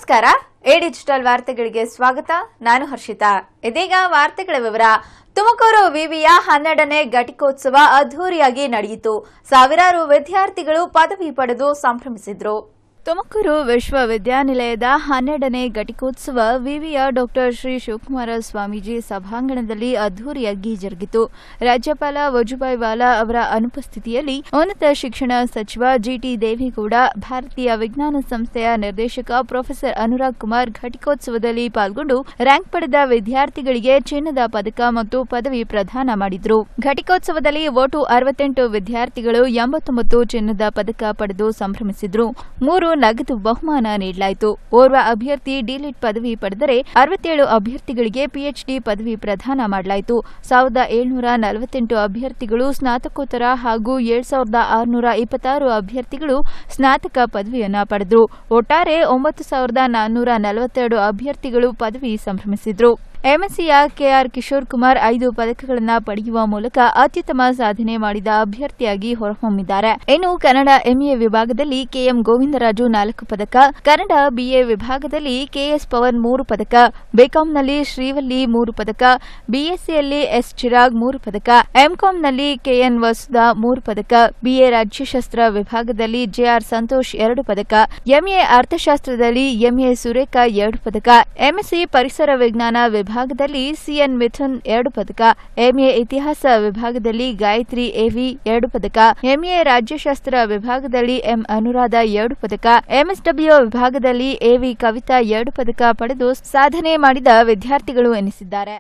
ನಮಸ್ಕಾರ A digital ವಾರ್ತೆಗಳಿಗೆ ಸ್ವಾಗತ ನಾನು ಹರ್ಷಿತಾ ಇದೀಗ ವಾರ್ತೆಗಳ ವಿವರ ತುಮಕೂರು ವಿವಿಯ ಹನ್ನೆರಡನೇ ಘಟಿಕೋತ್ಸವ ಅದ್ದೂರಿಯಾಗಿ ನಡೆಯಿತು ಸಾವಿರಾರು ವಿದ್ಯಾರ್ಥಿಗಳು ಪದವಿ ಪಡೆದು ಸಂಭ್ರಮಿಸಿದ್ರು ತುಮಕೂರು ವಿಶ್ವವಿದ್ಯಾನಿಲಯದ ಹನ್ನೆರಡನೇ ಘಟಿಕೋತ್ಸವ ವಿವಿಯ ಡಾಕ್ಟರ್ ಶ್ರೀ ಶಿವಕುಮಾರ ಸ್ವಾಮೀಜಿ ಸಭಾಂಗಣದಲ್ಲಿ ಅದ್ದೂರಿಯಾಗಿ ಜರುಗಿತು ರಾಜ್ಯಪಾಲ ವಜುಭಾಯಿ ವಾಲಾ ಅವರ ಅನುಪಸ್ಥಿತಿಯಲ್ಲಿ ಉನ್ನತ ಶಿಕ್ಷಣ ಸಚಿವ ಜಿಟಿ ದೇವೇಗೌಡ ಭಾರತೀಯ ವಿಜ್ಞಾನ ಸಂಸ್ಥೆಯ ನಿರ್ದೇಶಕ ಪ್ರೊಫೆಸರ್ ಅನುರಾಗ್ ಕುಮಾರ್ ಘಟಿಕೋತ್ಸವದಲ್ಲಿ ಪಾಲ್ಗೊಂಡು ರ್ಯಾಂಕ್ ಪಡೆದ ವಿದ್ಯಾರ್ಥಿಗಳಿಗೆ ಚಿನ್ನದ ಪದಕ ಮತ್ತು ಪದವಿ ಪ್ರದಾನ ಮಾಡಿದ್ರು ಘಟಿಕೋತ್ಸವದಲ್ಲಿ ಒಟ್ಟು ಅರವತ್ತೆಂಟು ವಿದ್ಯಾರ್ಥಿಗಳು ಎಂಬತ್ತೊಂಬತ್ತು ಚಿನ್ನದ ಪದಕ ಪಡೆದು ಸಂಭ್ರಮಿಸಿದ್ರು ಮೂರು ನಗದು ಬಹುಮಾನ ನೀಡಲಾಯಿತು ಓರ್ವ ಅಭ್ಯರ್ಥಿ ಡಿಲಿಟ್ ಪದವಿ ಪಡೆದರೆ ಅರವತ್ತೇಳು ಅಭ್ಯರ್ಥಿಗಳಿಗೆ ಪಿಎಚ್ಡಿ ಪದವಿ ಪ್ರದಾನ ಮಾಡಲಾಯಿತು ಸಾವಿರದ ಏಳ್ನೂರ ನಲವತ್ತೆಂಟು ಅಭ್ಯರ್ಥಿಗಳು ಸ್ನಾತಕೋತ್ತರ ಹಾಗೂ ಏಳು ಸಾವಿರದ ಆರುನೂರ ಇಪ್ಪತ್ತಾರು ಅಭ್ಯರ್ಥಿಗಳು ಸ್ನಾತಕ ಪದವಿಯನ್ನ ಪಡೆದರು ಒಟ್ಟಾರೆ ಒಂಬತ್ತು ಸಾವಿರದ ನಾನ್ನೂರ ನಲವತ್ತೆರಡು ಅಭ್ಯರ್ಥಿಗಳು ಪದವಿ ಸಂಭ್ರಮಿಸಿದ್ರು ಎಂಎಸ್ಸಿಯ ಕೆಆರ್ ಕಿಶೋರ್ ಕುಮಾರ್ ಐದು ಪದಕಗಳನ್ನು ಪಡೆಯುವ ಮೂಲಕ ಅತ್ಯುತ್ತಮ ಸಾಧನೆ ಮಾಡಿದ ಅಭ್ಯರ್ಥಿಯಾಗಿ ಹೊರಹೊಮ್ಮಿದ್ದಾರೆ ಇನ್ನು ಕನ್ನಡ ಎಂಎ ವಿಭಾಗದಲ್ಲಿ ಕೆಎಂ ಗೋವಿಂದರಾಜು ನಾಲ್ಕು ಪದಕ ಕನ್ನಡ ಬಿಎ ವಿಭಾಗದಲ್ಲಿ ಕೆಎಸ್ ಪವನ್ ಮೂರು ಪದಕ ಬಿಕಾಂನಲ್ಲಿ ಶ್ರೀವಲ್ಲಿ ಮೂರು ಪದಕ ಬಿಎಸ್ಸಿಯಲ್ಲಿ ಎಸ್ ಚಿರಾಗ್ ಮೂರು ಪದಕ ಎಂಕಾಂನಲ್ಲಿ ಕೆಎನ್ ವಸುಧಾ ಮೂರು ಪದಕ ಬಿಎ ರಾಜ್ಯಶಾಸ್ತ್ರ ವಿಭಾಗದಲ್ಲಿ ಜೆಆರ್ ಸಂತೋಷ್ ಎರಡು ಪದಕ ಎಂಎ ಅರ್ಥಶಾಸ್ತ್ರದಲ್ಲಿ ಎಂಎ ಸುರೇಖ ಎರಡು ಪದಕ ಎಂಎಸ್ಸಿ ಪರಿಸರ ವಿಜ್ಞಾನ ವಿಭಾಗದಲ್ಲಿ ಸಿಎನ್ ಮಿಥುನ್ ಎರಡು ಪದಕ ಎಂಎ ಇತಿಹಾಸ ವಿಭಾಗದಲ್ಲಿ ಗಾಯತ್ರಿ ಎವಿ ಎರಡು ಪದಕ ಎಂಎ ರಾಜ್ಯಶಾಸ್ತ್ರ ವಿಭಾಗದಲ್ಲಿ ಎಂ ಅನುರಾಧ ಎರಡು ಪದಕ ಎಂಎಸ್ಡಬ್ಲ್ಯೂ ವಿಭಾಗದಲ್ಲಿ ಎವಿ ಕವಿತಾ ಎರಡು ಪದಕ ಪಡೆದು ಸಾಧನೆ ಮಾಡಿದ ವಿದ್ಯಾರ್ಥಿಗಳು ಎನಿಸಿದ್ದಾರೆ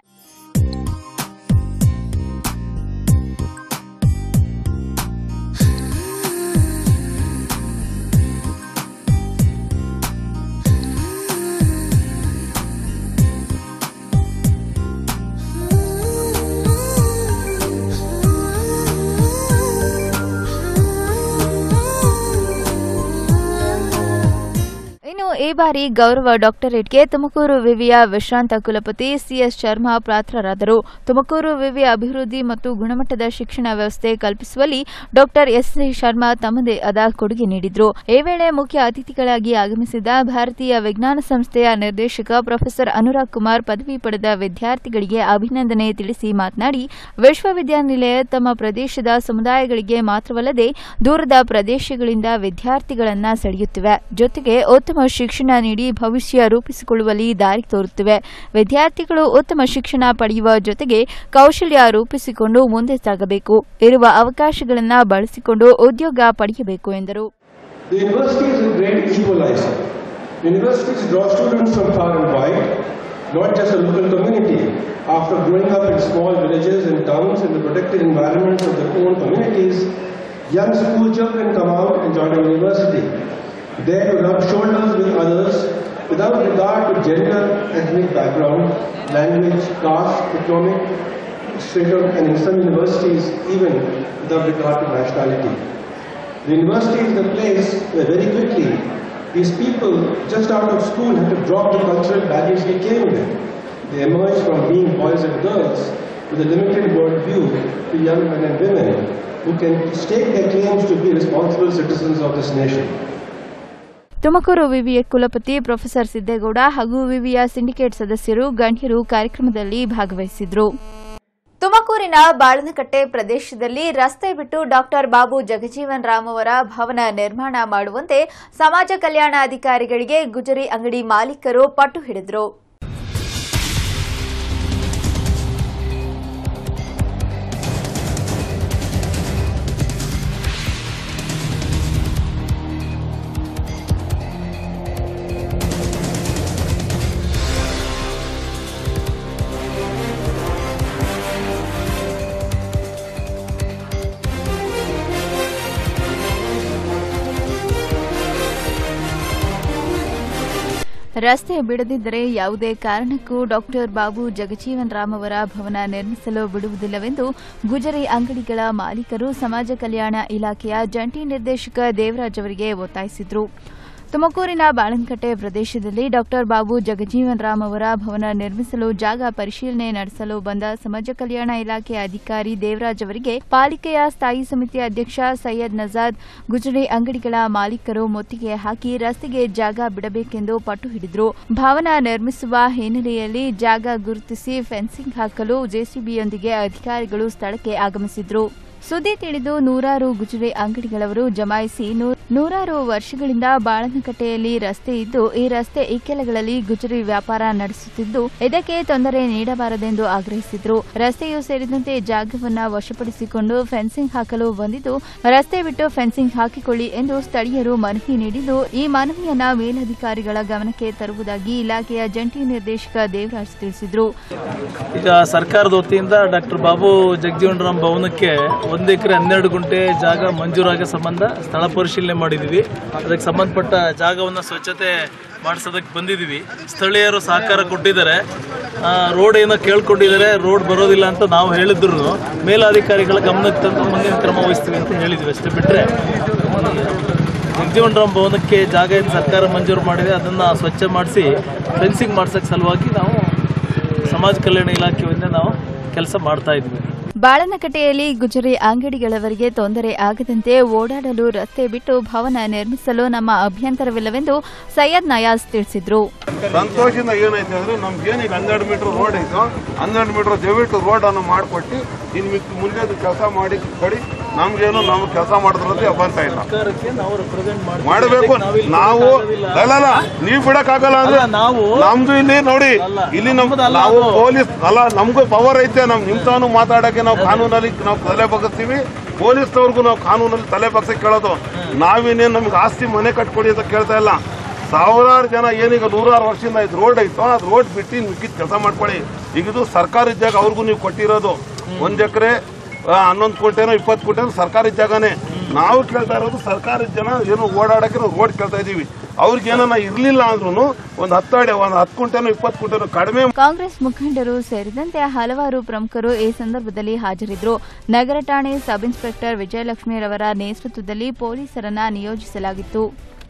ಇನ್ನು ಈ ಬಾರಿ ಗೌರವ ಡಾಕ್ಟರೇಟ್ಗೆ ತುಮಕೂರು ವಿವಿಯ ವಿಶ್ರಾಂತ ಕುಲಪತಿ ಸಿಎಸ್ ಶರ್ಮಾ ಪಾತ್ರರಾದರು ತುಮಕೂರು ವಿವಿ ಅಭಿವೃದ್ಧಿ ಮತ್ತು ಗುಣಮಟ್ಟದ ಶಿಕ್ಷಣ ವ್ಯವಸ್ಥೆ ಕಲ್ಪಿಸುವಲ್ಲಿ ಡಾಕ್ಟರ್ ಎಸ್ ಸಿ ಶರ್ಮಾ ತಮ್ಮದೇ ಆದ ಕೊಡುಗೆ ನೀಡಿದ್ರು ಈ ವೇಳೆ ಮುಖ್ಯ ಅತಿಥಿಗಳಾಗಿ ಆಗಮಿಸಿದ ಭಾರತೀಯ ವಿಜ್ಞಾನ ಸಂಸ್ಥೆಯ ನಿರ್ದೇಶಕ ಪ್ರೊಫೆಸರ್ ಅನುರಾಗ್ ಕುಮಾರ್ ಪದವಿ ಪಡೆದ ವಿದ್ಯಾರ್ಥಿಗಳಿಗೆ ಅಭಿನಂದನೆ ತಿಳಿಸಿ ಮಾತನಾಡಿ ವಿಶ್ವವಿದ್ಯಾನಿಲಯ ತಮ್ಮ ಪ್ರದೇಶದ ಸಮುದಾಯಗಳಿಗೆ ಮಾತ್ರವಲ್ಲದೆ ದೂರದ ಪ್ರದೇಶಗಳಿಂದ ವಿದ್ಯಾರ್ಥಿಗಳನ್ನ ಸೆಳೆಯುತ್ತಿವೆ ಜೊತೆಗೆ ಉತ್ತಮ ಶಿಕ್ಷಣ ನೀಡಿ ಭವಿಷ್ಯ ರೂಪಿಸಿಕೊಳ್ಳುವಲ್ಲಿ ದಾರಿ ತೋರುತ್ತಿವೆ ವಿದ್ಯಾರ್ಥಿಗಳು ಉತ್ತಮ ಶಿಕ್ಷಣ ಪಡೆಯುವ ಜೊತೆಗೆ ಕೌಶಲ್ಯ ರೂಪಿಸಿಕೊಂಡು ಮುಂದೆ ಸಾಗಬೇಕು ಇರುವ ಅವಕಾಶಗಳನ್ನು ಬಳಸಿಕೊಂಡು ಉದ್ಯೋಗ ಪಡೆಯಬೇಕು ಎಂದರು The university is a great equalizer. Universities draw students from far and wide, not just a local community. After growing up in small villages and towns in the protected environments of their own communities, young school children come out and join a university. There to rub shoulders with others without regard to gender, ethnic background, language, caste, economic, status, and in some universities even without regard to nationality. The university is the place where very quickly these people just out of school have to drop the cultural baggage they came with. They emerge from being boys and girls with a limited worldview to young men and women who can stake their claims to be responsible citizens of this nation. Tumakuru ವಿವಿಯ ಕುಲಪತಿ professor Siddegowda ಹಾಗೂ ವಿವಿಯ syndicate ಸದಸ್ಯರು ಗಣ್ಯರು ಕಾರ್ಯಕ್ರಮದಲ್ಲಿ ಭಾಗವಹಿಸಿದ್ರು ತುಮಕೂರಿನ ಬಾಳನಕಟ್ಟೆ ಪ್ರದೇಶದಲ್ಲಿ ರಸ್ತೆ ಬಿಟ್ಟು ಡಾಕ್ಟರ್ ಬಾಬು ಜಗಜೀವನ್ ರಾಮ್ ಅವರ ಭವನ ನಿರ್ಮಾಣ ಮಾಡುವಂತೆ ಸಮಾಜ ಕಲ್ಯಾಣ ಅಧಿಕಾರಿಗಳಿಗೆ ಗುಜರಿ ಅಂಗಡಿ ಮಾಲೀಕರು ಪಟ್ಟು ಹಿಡಿದರು ರಸ್ತೆ ಬಿಡದಿದ್ದರೆ ಯಾವುದೇ ಕಾರಣಕ್ಕೂ ಡಾಕ್ಟರ್ ಬಾಬು ಜಗಜೀವನ್ ರಾಮ್ ಅವರ ಭವನ ನಿರ್ಮಿಸಲು ಬಿಡುವುದಿಲ್ಲವೆಂದು ಗುಜರಿ ಅಂಗಡಿಗಳ ಮಾಲೀಕರು ಸಮಾಜ ಕಲ್ಯಾಣ ಇಲಾಖೆಯ ಜಂಟಿ ನಿರ್ದೇಶಕ ದೇವರಾಜ್ ಅವರಿಗೆ ಒತ್ತಾಯಿಸಿದರು ತುಮಕೂರಿನ ಬಾಳಂಕಟ್ಟೆ ಪ್ರದೇಶದಲ್ಲಿ ಡಾಕ್ಟರ್ ಬಾಬು ಜಗಜೀವನ್ ರಾಮ್ ಅವರ ಭವನ ನಿರ್ಮಿಸಲು ಜಾಗ ಪರಿಶೀಲನೆ ನಡೆಸಲು ಬಂದ ಸಮಾಜ ಕಲ್ಯಾಣ ಇಲಾಖೆ ಅಧಿಕಾರಿ ದೇವರಾಜ್ ಅವರಿಗೆ ಪಾಲಿಕೆಯ ಸ್ಥಾಯಿ ಸಮಿತಿ ಅಧ್ಯಕ್ಷ ಸೈಯದ್ ನಜಾದ್ ಗುಜರಿ ಅಂಗಡಿಗಳ ಮಾಲೀಕರು ಮುತ್ತಿಗೆ ಹಾಕಿ ರಸ್ತೆಗೆ ಜಾಗ ಬಿಡಬೇಕೆಂದು ಪಟ್ಟು ಹಿಡಿದ್ರು ಭವನ ನಿರ್ಮಿಸುವ ಹಿನ್ನೆಲೆಯಲ್ಲಿ ಜಾಗ ಗುರುತಿಸಿ ಫೆನ್ಸಿಂಗ್ ಹಾಕಲು ಜೆಸಿಬಿಯೊಂದಿಗೆ ಅಧಿಕಾರಿಗಳು ಸ್ಥಳಕ್ಕೆ ಆಗಮಿಸಿದ್ರು ಸುದ್ದಿ ತಿಳಿದು ನೂರಾರು ಗುಜರಿ ಅಂಗಡಿಗಳವರು ಜಮಾಯಿಸಿ ನೂ- ನೂರಾರು ವರ್ಷಗಳಿಂದ ಬಾಳನಕಟ್ಟೆಯಲ್ಲಿ ರಸ್ತೆ ಇದ್ದು ಈ ರಸ್ತೆ ಇಕ್ಕೆಲಗಳಲ್ಲಿ ಗುಜರಿ ವ್ಯಾಪಾರ ನಡೆಸುತ್ತಿದ್ದು ಇದಕ್ಕೆ ತೊಂದರೆ ನೀಡಬಾರದೆಂದು ಆಗ್ರಹಿಸಿದ್ರು ರಸ್ತೆಯು ಸೇರಿದಂತೆ ಜಾಗವನ್ನ ವಶಪಡಿಸಿಕೊಂಡು ಫೆನ್ಸಿಂಗ್ ಹಾಕಲು ಬಂದಿದ್ದು ರಸ್ತೆ ಬಿಟ್ಟು ಫೆನ್ಸಿಂಗ್ ಹಾಕಿಕೊಳ್ಳಿ ಎಂದು ಸ್ಥಳೀಯರು ಮನವಿ ನೀಡಿದ್ದು ಈ ಮನವಿಯನ್ನ ಮೇಲಧಿಕಾರಿಗಳ ಗಮನಕ್ಕೆ ತರುವುದಾಗಿ ಇಲಾಖೆಯ ಜಂಟಿ ನಿರ್ದೇಶಕ ದೇವರಾಜ್ ತಿಳಿಸಿದ್ರು ಈಗ ಸರ್ಕಾರದ ವತಿಯಿಂದ ಡಾಕ್ಟರ್ ಬಾಬು ಜಗಜೀವನ್ ರಾಮ್ ಭವನಕ್ಕೆ ಒಂದು ಎಕರೆ ಹನ್ನೆರಡು ಗುಂಟೆ ಜಾಗ ಮಂಜೂರಾಗಿ ಸಂಬಂಧ ಸ್ಥಳ ಪರಿಶೀಲನೆ ಮಾಡಿದ್ದೀವಿ ಅದಕ್ಕೆ ಸಂಬಂಧಪಟ್ಟ ಜಾಗವನ್ನು ಸ್ವಚ್ಛತೆ ಮಾಡಿಸೋದಕ್ಕೆ ಬಂದಿದ್ದೀವಿ ಸ್ಥಳೀಯರು ಸಹಕಾರ ಕೊಟ್ಟಿದ್ದಾರೆ ಆ, ರೋಡ್ ಏನೋ ಕೇಳ್ಕೊಂಡಿದ್ದಾರೆ ರೋಡ್ ಬರೋದಿಲ್ಲ ಅಂತ ನಾವು ಹೇಳಿದ್ರು ಮೇಲಾಧಿಕಾರಿಗಳ ಗಮನಕ್ಕೆ ತಂದು ಮುಂದಿನ ಕ್ರಮ ವಹಿಸ್ತೀವಿ ಅಂತ ಹೇಳಿದ್ವಿ ಅಷ್ಟೇ ಬಿಟ್ಟರೆ ಜಗಜೀವನ್ ರಾಮ್ ಭವನಕ್ಕೆ ಜಾಗ ಏನು ಸರ್ಕಾರ ಮಂಜೂರು ಮಾಡಿದೆ ಅದನ್ನು ಸ್ವಚ್ಛ ಮಾಡಿಸಿ ಫೆನ್ಸಿಂಗ್ ಮಾಡ್ಸೋಕ್ಕೆ ಸಲುವಾಗಿ ನಾವು ಸಮಾಜ ಕಲ್ಯಾಣ ಇಲಾಖೆಯಿಂದ ನಾವು ಕೆಲಸ ಮಾಡ್ತಾ ಇದ್ವಿ ಬಾಳನಕಟ್ಟೆಯಲ್ಲಿ ಗುಜರಿ ಅಂಗಡಿಗಳವರಿಗೆ ತೊಂದರೆ ಆಗದಂತೆ ಓಡಾಡಲು ರಸ್ತೆ ಬಿಟ್ಟು ಭವನ ನಿರ್ಮಿಸಲು ನಮ್ಮ ಅಭ್ಯಂತರವಿಲ್ಲವೆಂದು ಸೈಯದ್ ನಯಾಜ್ ತಿಳಿಸಿದ್ರು ಸಂತೋಷದಿಂದ ಏನೈತೆ ಅಂದ್ರೆ ನಮ್ಗೆ ಏನೀಗ ಹನ್ನೆರಡು ಮೀಟರ್ ರೋಡ್ ಐತೋ ಹನ್ನೆರಡು ಮೀಟರ್ ದಯವಿಟ್ಟು ರೋಡ್ ಅನ್ನು ಮಾಡಿಕೊಟ್ಟು ಇನ್ನು ಮಿಕ್ಕ ಮುಂದೆ ಕೆಲಸ ಮಾಡಿ ಕೊಡಿ ನಮ್ಗೇನು ನಾವು ಕೆಲಸ ಮಾಡಿದ್ರಲ್ಲಿ ಅಭ್ಯಂತ ಇಲ್ಲ ಸರ್ಕಾರಕ್ಕೆ ನಾವು ರೆಪ್ರೆಸೆಂಟ್ ಮಾಡಬೇಕು ನಾವು ಅಲ್ಲಲ್ಲ ನೀವು ಬಿಡಕ್ಕಾಗಲ್ಲ ಅಂದ್ರೆ ಅಲ್ಲ, ನಾವು- ನಮ್ದು ಇಲ್ಲಿ ನೋಡಿ ಅಲ್ಲ, ಇಲ್ಲಿ ನಮ್ ನಮ್ದಲ್ಲ ನಾವು ಅದು. ಪೊಲೀಸ್ ಅಲ್ಲ ನಮ್ಗೂ ಪವರ್ ಐತೆ ನಮ್ ನಿಮ್ತಾನು ಮಾತಾಡಕ್ಕೆ ನಾವು ಕಾನೂನಲ್ಲಿ ನಾವು ತಲೆ ಬಗ್ಗಿಸ್ತೀವಿ ಪೊಲೀಸ್ನವ್ರಿಗೂ ನಾವು ಕಾನೂನಲ್ಲಿ ತಲೆ ಬಗ್ಸಕ್ಕೆ ಕೇಳೋದು ನಾವೇನೇನು ನಮ್ಗೆ ಆಸ್ತಿ ಮನೆ ಕಟ್ಕೊಡಿ ಅಂತ ಕೇಳ್ತಾ ಇಲ್ಲ ಸಾವಿರಾರು ಜನ ಏನೀಗ ನೂರಾರು ವರ್ಷದಿಂದ ಇದು ರೋಡ್ ಐತೋ ಅದು ರೋಡ್ ಬಿಟ್ಟು ಮಿಕ್ಕಿದ ಕೆಲಸ ಮಾಡ್ಕೊಳ್ಳಿ ಈಗ ಇದು ಸರ್ಕಾರಿ ಜಾಗ ಅವ್ರಿಗೂ ನೀವು ಕೊಟ್ಟಿರೋದು ಒಂದ್ ಎಕರೆ ಹನ್ನೊಂದು ಕೋಟೆನೋ ಇಪ್ಪತ್ತು ಕೋಟೆನೋ ಸರ್ಕಾರಿ ಜಾಗನೇ ನಾವು ಕೇಳ್ತಾ ಇರೋದು ಸರ್ಕಾರಿ ಜನ ಏನು ಓಡಾಡಕ್ಕೆ ನಾವು ರೋಡ್ ಕೇಳ್ತಾ ಇದೀವಿ ಅವ್ರಿಗೆ ಏನನ್ನ ಇರ್ಲಿಲ್ಲ ಅಂದ್ರೂ ಒಂದು ಹತ್ತು ಅಡಿ ಒಂದು ಹತ್ತು ಕುಂಟೆನೋ ಇಪ್ಪತ್ತು ಕುಂಟೆನೋ ಕಡಿಮೆ ಕಾಂಗ್ರೆಸ್ ಮುಖಂಡರು ಸೇರಿದಂತೆ ಹಲವಾರು ಪ್ರಮುಖರು ಈ ಸಂದರ್ಭದಲ್ಲಿ ಹಾಜರಿದ್ದರು ನಗರ ಠಾಣೆ ಸಬ್ ಇನ್ಸ್ಪೆಕ್ಟರ್ ವಿಜಯಲಕ್ಷ್ಮಿರವರ ನೇತೃತ್ವದಲ್ಲಿ ಪೊಲೀಸರನ್ನ ನಿಯೋಜಿಸಲಾಗಿತ್ತು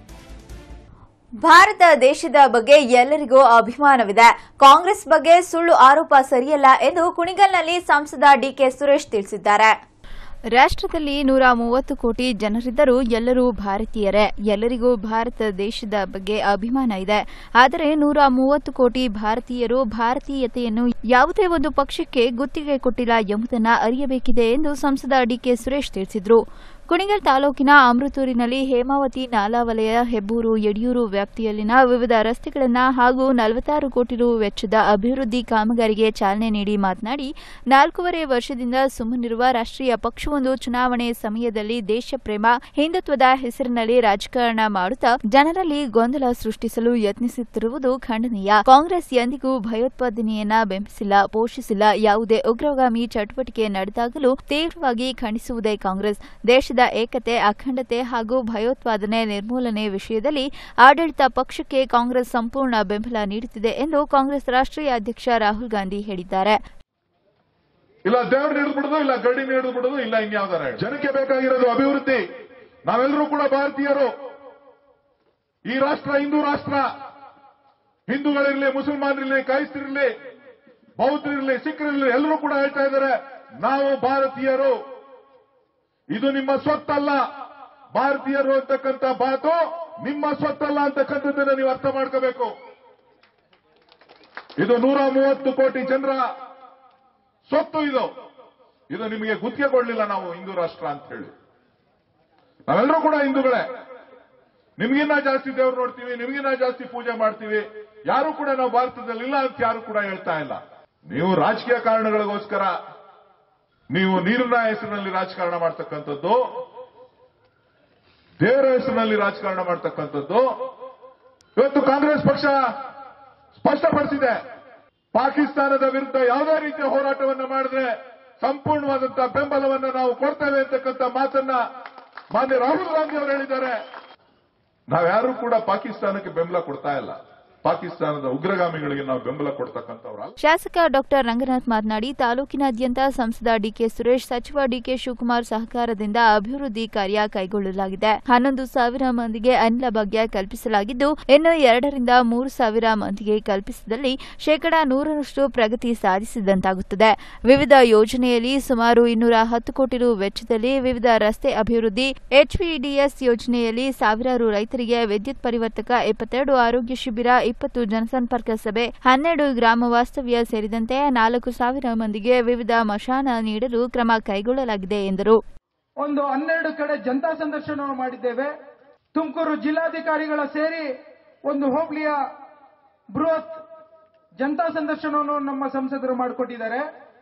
ಭಾರತ ದೇಶದ ಬಗ್ಗೆ ಎಲ್ಲರಿಗೂ ಅಭಿಮಾನವಿದೆ ಕಾಂಗ್ರೆಸ್ ಬಗ್ಗೆ ಸುಳ್ಳು ಆರೋಪ ಸರಿಯಲ್ಲ ಎಂದು ಕುಣಿಗಲ್ನಲ್ಲಿ ಸಂಸದ ಡಿಕೆ ಸುರೇಶ್ ತಿಳಿಸಿದ್ದಾರೆ ರಾಷ್ಟ್ರದಲ್ಲಿ ನೂರ ಮೂವತ್ತು ಕೋಟಿ ಜನರಿದ್ದರೂ ಎಲ್ಲರೂ ಭಾರತೀಯರೇ ಎಲ್ಲರಿಗೂ ಭಾರತ ದೇಶದ ಬಗ್ಗೆ ಅಭಿಮಾನ ಇದೆ ಆದರೆ ನೂರ ಮೂವತ್ತು ಕೋಟಿ ಭಾರತೀಯರು ಭಾರತೀಯತೆಯನ್ನು ಯಾವುದೇ ಒಂದು ಪಕ್ಷಕ್ಕೆ ಗುತ್ತಿಗೆ ಕೊಟ್ಟಿಲ್ಲ ಎಂಬುದನ್ನು ಅರಿಯಬೇಕಿದೆ ಎಂದು ಸಂಸದ ಡಿಕೆ ಸುರೇಶ್ ತಿಳಿಸಿದರು ಕುಣಿಗಲ್ ತಾಲೂಕಿನ ಅಮೃತೂರಿನಲ್ಲಿ ಹೇಮಾವತಿ ನಾಲಾ ವಲಯ ಹೆಬ್ಬೂರು ಯಡಿಯೂರು ವ್ಯಾಪ್ತಿಯಲ್ಲಿನ ವಿವಿಧ ರಸ್ತೆಗಳನ್ನು ಹಾಗೂ ನಲವತ್ತಾರು ಕೋಟಿ ರು ವೆಚ್ಚದ ಅಭಿವೃದ್ಧಿ ಕಾಮಗಾರಿಗೆ ಚಾಲನೆ ನೀಡಿ ಮಾತನಾಡಿ ನಾಲ್ಕೂವರೆ ವರ್ಷದಿಂದ ಸುಮ್ಮನಿರುವ ರಾಷ್ಟ್ರೀಯ ಪಕ್ಷವೊಂದು ಚುನಾವಣೆ ಸಮಯದಲ್ಲಿ ದೇಶ ಪ್ರೇಮ ಹಿಂದುತ್ವದ ಹೆಸರಿನಲ್ಲಿ ರಾಜಕಾರಣ ಮಾಡುತ್ತಾ ಜನರಲ್ಲಿ ಗೊಂದಲ ಸೃಷ್ಟಿಸಲು ಯತ್ನಿಸುತ್ತಿರುವುದು ಖಂಡನೀಯ ಕಾಂಗ್ರೆಸ್ ಎಂದಿಗೂ ಭಯೋತ್ಪಾದನೆಯನ್ನ ಬೆಂಬಲಿಸಿಲ್ಲ ಪೋಷಿಸಿಲ್ಲ ಯಾವುದೇ ಉಗ್ರಗಾಮಿ ಚಟುವಟಿಕೆ ನಡೆದಾಗಲೂ ತೀವ್ರವಾಗಿ ಖಂಡಿಸುವುದೇ ಕಾಂಗ್ರೆಸ್ ದೇಶದ ಏಕತೆ ಅಖಂಡತೆ ಹಾಗೂ ಭಯೋತ್ಪಾದನೆ ನಿರ್ಮೂಲನೆ ವಿಷಯದಲ್ಲಿ ಆಡಳಿತ ಪಕ್ಷಕ್ಕೆ ಕಾಂಗ್ರೆಸ್ ಸಂಪೂರ್ಣ ಬೆಂಬಲ ನೀಡುತ್ತಿದೆ ಎಂದು ಕಾಂಗ್ರೆಸ್ ರಾಷ್ಟ್ರೀಯ ಅಧ್ಯಕ್ಷ ರಾಹುಲ್ ಗಾಂಧಿ ಹೇಳಿದ್ದಾರೆ ಇಲ್ಲ ದೇವ್ರನ್ನ ಹಿಡಿದು ಬಿಡುದು ಇಲ್ಲ ಗಡಿನ ಹಿಡಿದು ಬಿಡುದು ಇಲ್ಲ ಇನ್ಯಾವ್ದಾರ ಹೇಳಿ. ಜನಕ್ಕೆ ಬೇಕಾಗಿರೋದು ಅಭಿವೃದ್ಧಿ ನಾವೆಲ್ಲರೂ ಕೂಡ ಭಾರತೀಯರು ಈ ರಾಷ್ಟ್ರ ಹಿಂದೂ ರಾಷ್ಟ್ರ ಹಿಂದೂಗಳಿರ್ಲಿ ಮುಸಲ್ಮಾನರಿರ್ಲಿ ಕ್ರೈಸ್ತರಿರ್ಲಿ ಬೌದ್ಧರಿರ್ಲಿ ಸಿಖ್ರಿರ್ಲಿ ಎಲ್ಲರೂ ಕೂಡ ಹೇಳ್ತಾ ಇದ್ದಾರೆ ನಾವು ಭಾರತೀಯರು ಇದು ನಿಮ್ಮ ಸ್ವತ್ತಲ್ಲ ಭಾರತೀಯರು ಅಂತಕ್ಕಂಥ ಮಾತು ನಿಮ್ಮ ಸ್ವತ್ತಲ್ಲ ಅಂತಕ್ಕಂಥದ್ದನ್ನ ನೀವು ಅರ್ಥ ಮಾಡ್ಕೋಬೇಕು ಇದು ನೂರ ಮೂವತ್ತು ಕೋಟಿ ಜನರ ಸ್ವತ್ತು ಇದು ಇದು ನಿಮಗೆ ಗುತ್ತಿಗೆ ಕೊಡಲಿಲ್ಲ ನಾವು ಹಿಂದೂ ರಾಷ್ಟ್ರ ಅಂತ ಹೇಳಿ ನಾವೆಲ್ಲರೂ ಕೂಡ ಹಿಂದೂಗಳೇ ನಿಮಗಿನ್ನ ಜಾಸ್ತಿ ದೇವ್ರು ನೋಡ್ತೀವಿ ನಿಮಗಿನ್ನ ಜಾಸ್ತಿ ಪೂಜೆ ಮಾಡ್ತೀವಿ ಯಾರು ಕೂಡ ನಾವು ಭಾರತದಲ್ಲಿ ಇಲ್ಲ ಅಂತ ಯಾರು ಕೂಡ ಹೇಳ್ತಾ ಇಲ್ಲ ನೀವು ರಾಜಕೀಯ ಕಾರಣಗಳಿಗೋಸ್ಕರ ನೀವು ನೀರಿನ ಹೆಸರಿನಲ್ಲಿ ರಾಜಕಾರಣ ಮಾಡ್ತಕ್ಕಂಥದ್ದು ದೇವರ ಹೆಸರಿನಲ್ಲಿ ರಾಜಕಾರಣ ಮಾಡ್ತಕ್ಕಂಥದ್ದು ಇವತ್ತು ಕಾಂಗ್ರೆಸ್ ಪಕ್ಷ ಸ್ಪಷ್ಟಪಡಿಸಿದೆ ಪಾಕಿಸ್ತಾನದ ವಿರುದ್ಧ ಯಾವುದೇ ರೀತಿಯ ಹೋರಾಟವನ್ನು ಮಾಡಿದ್ರೆ ಸಂಪೂರ್ಣವಾದಂತಹ ಬೆಂಬಲವನ್ನು ನಾವು ಕೊಡ್ತೇವೆ ಅಂತಕ್ಕಂಥ ಮಾತನ್ನ ಮಾನ್ಯ ರಾಹುಲ್ ಗಾಂಧಿ ಅವರು ಹೇಳಿದ್ದಾರೆ ನಾವ್ಯಾರೂ ಕೂಡ ಪಾಕಿಸ್ತಾನಕ್ಕೆ ಬೆಂಬಲ ಕೊಡ್ತಾ ಇಲ್ಲ ಪಾಕಿಸ್ತಾನದ ಉಗ್ರಗಾಮಿಗಳಿಗೆ ನಾವು ಬೆಂಬಲ ಕೊಡ್ತಕ್ಕಂಥವ್ರಲ್ಲ ಶಾಸಕ ಡಾಕ್ಟರ್ ರಂಗನಾಥ್ ಮಾತನಾಡಿ ತಾಲೂಕಿನಾದ್ಯಂತ ಸಂಸದ ಡಿಕೆ ಸುರೇಶ್ ಸಚಿವ ಡಿಕೆ ಶಿವಕುಮಾರ್ ಸಹಕಾರದಿಂದ ಅಭಿವೃದ್ಧಿ ಕಾರ್ಯ ಕೈಗೊಳ್ಳಲಾಗಿದೆ ಹನ್ನೊಂದು ಸಾವಿರ ಮಂದಿಗೆ ಅನಿಲ ಭಾಗ್ಯ ಕಲ್ಪಿಸಲಾಗಿದ್ದು ಇನ್ನು ಎರಡರಿಂದ ಮೂರು ಸಾವಿರ ಮಂದಿಗೆ ಕಲ್ಪಿಸಿದಲ್ಲಿ ಶೇಕಡಾ ನೂರರಷ್ಟು ಪ್ರಗತಿ ಸಾಧಿಸಿದಂತಾಗುತ್ತದೆ ವಿವಿಧ ಯೋಜನೆಯಲ್ಲಿ ಸುಮಾರು ಇನ್ನೂರ ಹತ್ತು ಕೋಟಿ ರು ವೆಚ್ಚದಲ್ಲಿ ವಿವಿಧ ರಸ್ತೆ ಅಭಿವೃದ್ಧಿ ಎಚ್ಪಿಡಿಎಸ್ ಯೋಜನೆಯಲ್ಲಿ ಸಾವಿರಾರು ರೈತರಿಗೆ ವಿದ್ಯುತ್ ಪರಿವರ್ತಕ ಇಪ್ಪತ್ತೆರಡು ಆರೋಗ್ಯ ಶಿಬಿರ ಇಪ್ಪತ್ತು ಜನಸಂಪರ್ಕ ಸಭೆ ಹನ್ನೆರಡು ಗ್ರಾಮ ವಾಸ್ತವ್ಯ ಸೇರಿದಂತೆ ನಾಲ್ಕು ಸಾವಿರ ಮಂದಿಗೆ ವಿವಿಧ ಮಶಾನ ನೀಡಲು ಕ್ರಮ ಕೈಗೊಳ್ಳಲಾಗಿದೆ ಎಂದರು ಒಂದು ಹನ್ನೆರಡು ಕಡೆ ಜನತಾ ಸಂದರ್ಶನವನ್ನು ಮಾಡಿದ್ದೇವೆ ತುಮಕೂರು ಜಿಲ್ಲಾಧಿಕಾರಿಗಳ ಸೇರಿ ಒಂದು ಹೋಬಳಿಯ ಬೃಹತ್ ಜನತಾ ಸಂದರ್ಶನವನ್ನು ನಮ್ಮ ಸಂಸದರು ಮಾಡಿಕೊಟ್ಟಿದ್ದಾರೆ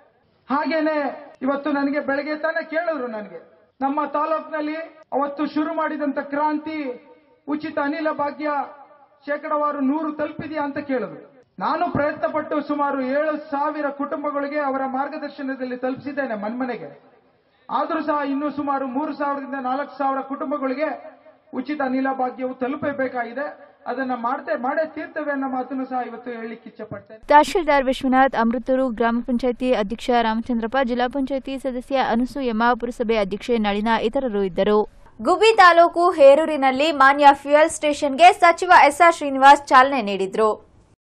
ಹಾಗೇನೆ ಇವತ್ತು ನನಗೆ ಬೆಳಗ್ಗೆ ತಾನೇ ಕೇಳಿದ್ರು ನನಗೆ ನಮ್ಮ ತಾಲೂಕಿನಲ್ಲಿ ಅವತ್ತು ಶುರು ಮಾಡಿದಂತ ಕ್ರಾಂತಿ ಉಚಿತ ಅನಿಲ ಭಾಗ್ಯ ಶೇಕಡವಾರು ನೂರು ತಲುಪಿದೆಯಾ ಅಂತ ಕೇಳಿದ್ರು ನಾನು ಪ್ರಯತ್ನ ಪಟ್ಟು ಸುಮಾರು ಏಳು ಸಾವಿರ ಕುಟುಂಬಗಳಿಗೆ ಅವರ ಮಾರ್ಗದರ್ಶನದಲ್ಲಿ ತಲುಪಿಸಿದ್ದೇನೆ ಮನ್ಮನೆಗೆ ಆದರೂ ಸಹ ಇನ್ನೂ ಸುಮಾರು ಮೂರು ಸಾವಿರದಿಂದ ನಾಲ್ಕು ಸಾವಿರ ಕುಟುಂಬಗಳಿಗೆ ಉಚಿತ ಅನಿಲ ಭಾಗ್ಯವು ತಲುಪಬೇಕಾಗಿದೆ ಅದನ್ನ ಮಾಡ್ತೇ ಮಾಡೇ ತೀರ್ತೇವೆ ಅನ್ನೋ ಮಾತನ್ನು ಸಹ ಇವತ್ತು ಹೇಳಲಿಕ್ಕೆ ಇಚ್ಛಪಡ್ತೇನೆ ತಹಶೀಲ್ದಾರ್ ವಿಶ್ವನಾಥ್ ಅಮೃತೂರು ಗ್ರಾಮ ಪಂಚಾಯಿತಿ ಅಧ್ಯಕ್ಷ ರಾಮಚಂದ್ರಪ್ಪ ಜಿಲ್ಲಾ ಪಂಚಾಯಿತಿ ಸದಸ್ಯ ಅನಸೂಯಮ್ಮ ಪುರಸಭೆ ಅಧ್ಯಕ್ಷೆ ನಳಿನ ಇತರರು ಇದ್ದರು ಗುಬ್ಬಿ ತಾಲೂಕು ಹೇರೂರಿನಲ್ಲಿ ಮಾನ್ಯ ಫ್ಯೂಯಲ್ ಸ್ಟೇಷನ್ಗೆ ಸಚಿವ ಎಸ್ಆರ್ ಶ್ರೀನಿವಾಸ್ ಚಾಲನೆ ನೀಡಿದ್ರು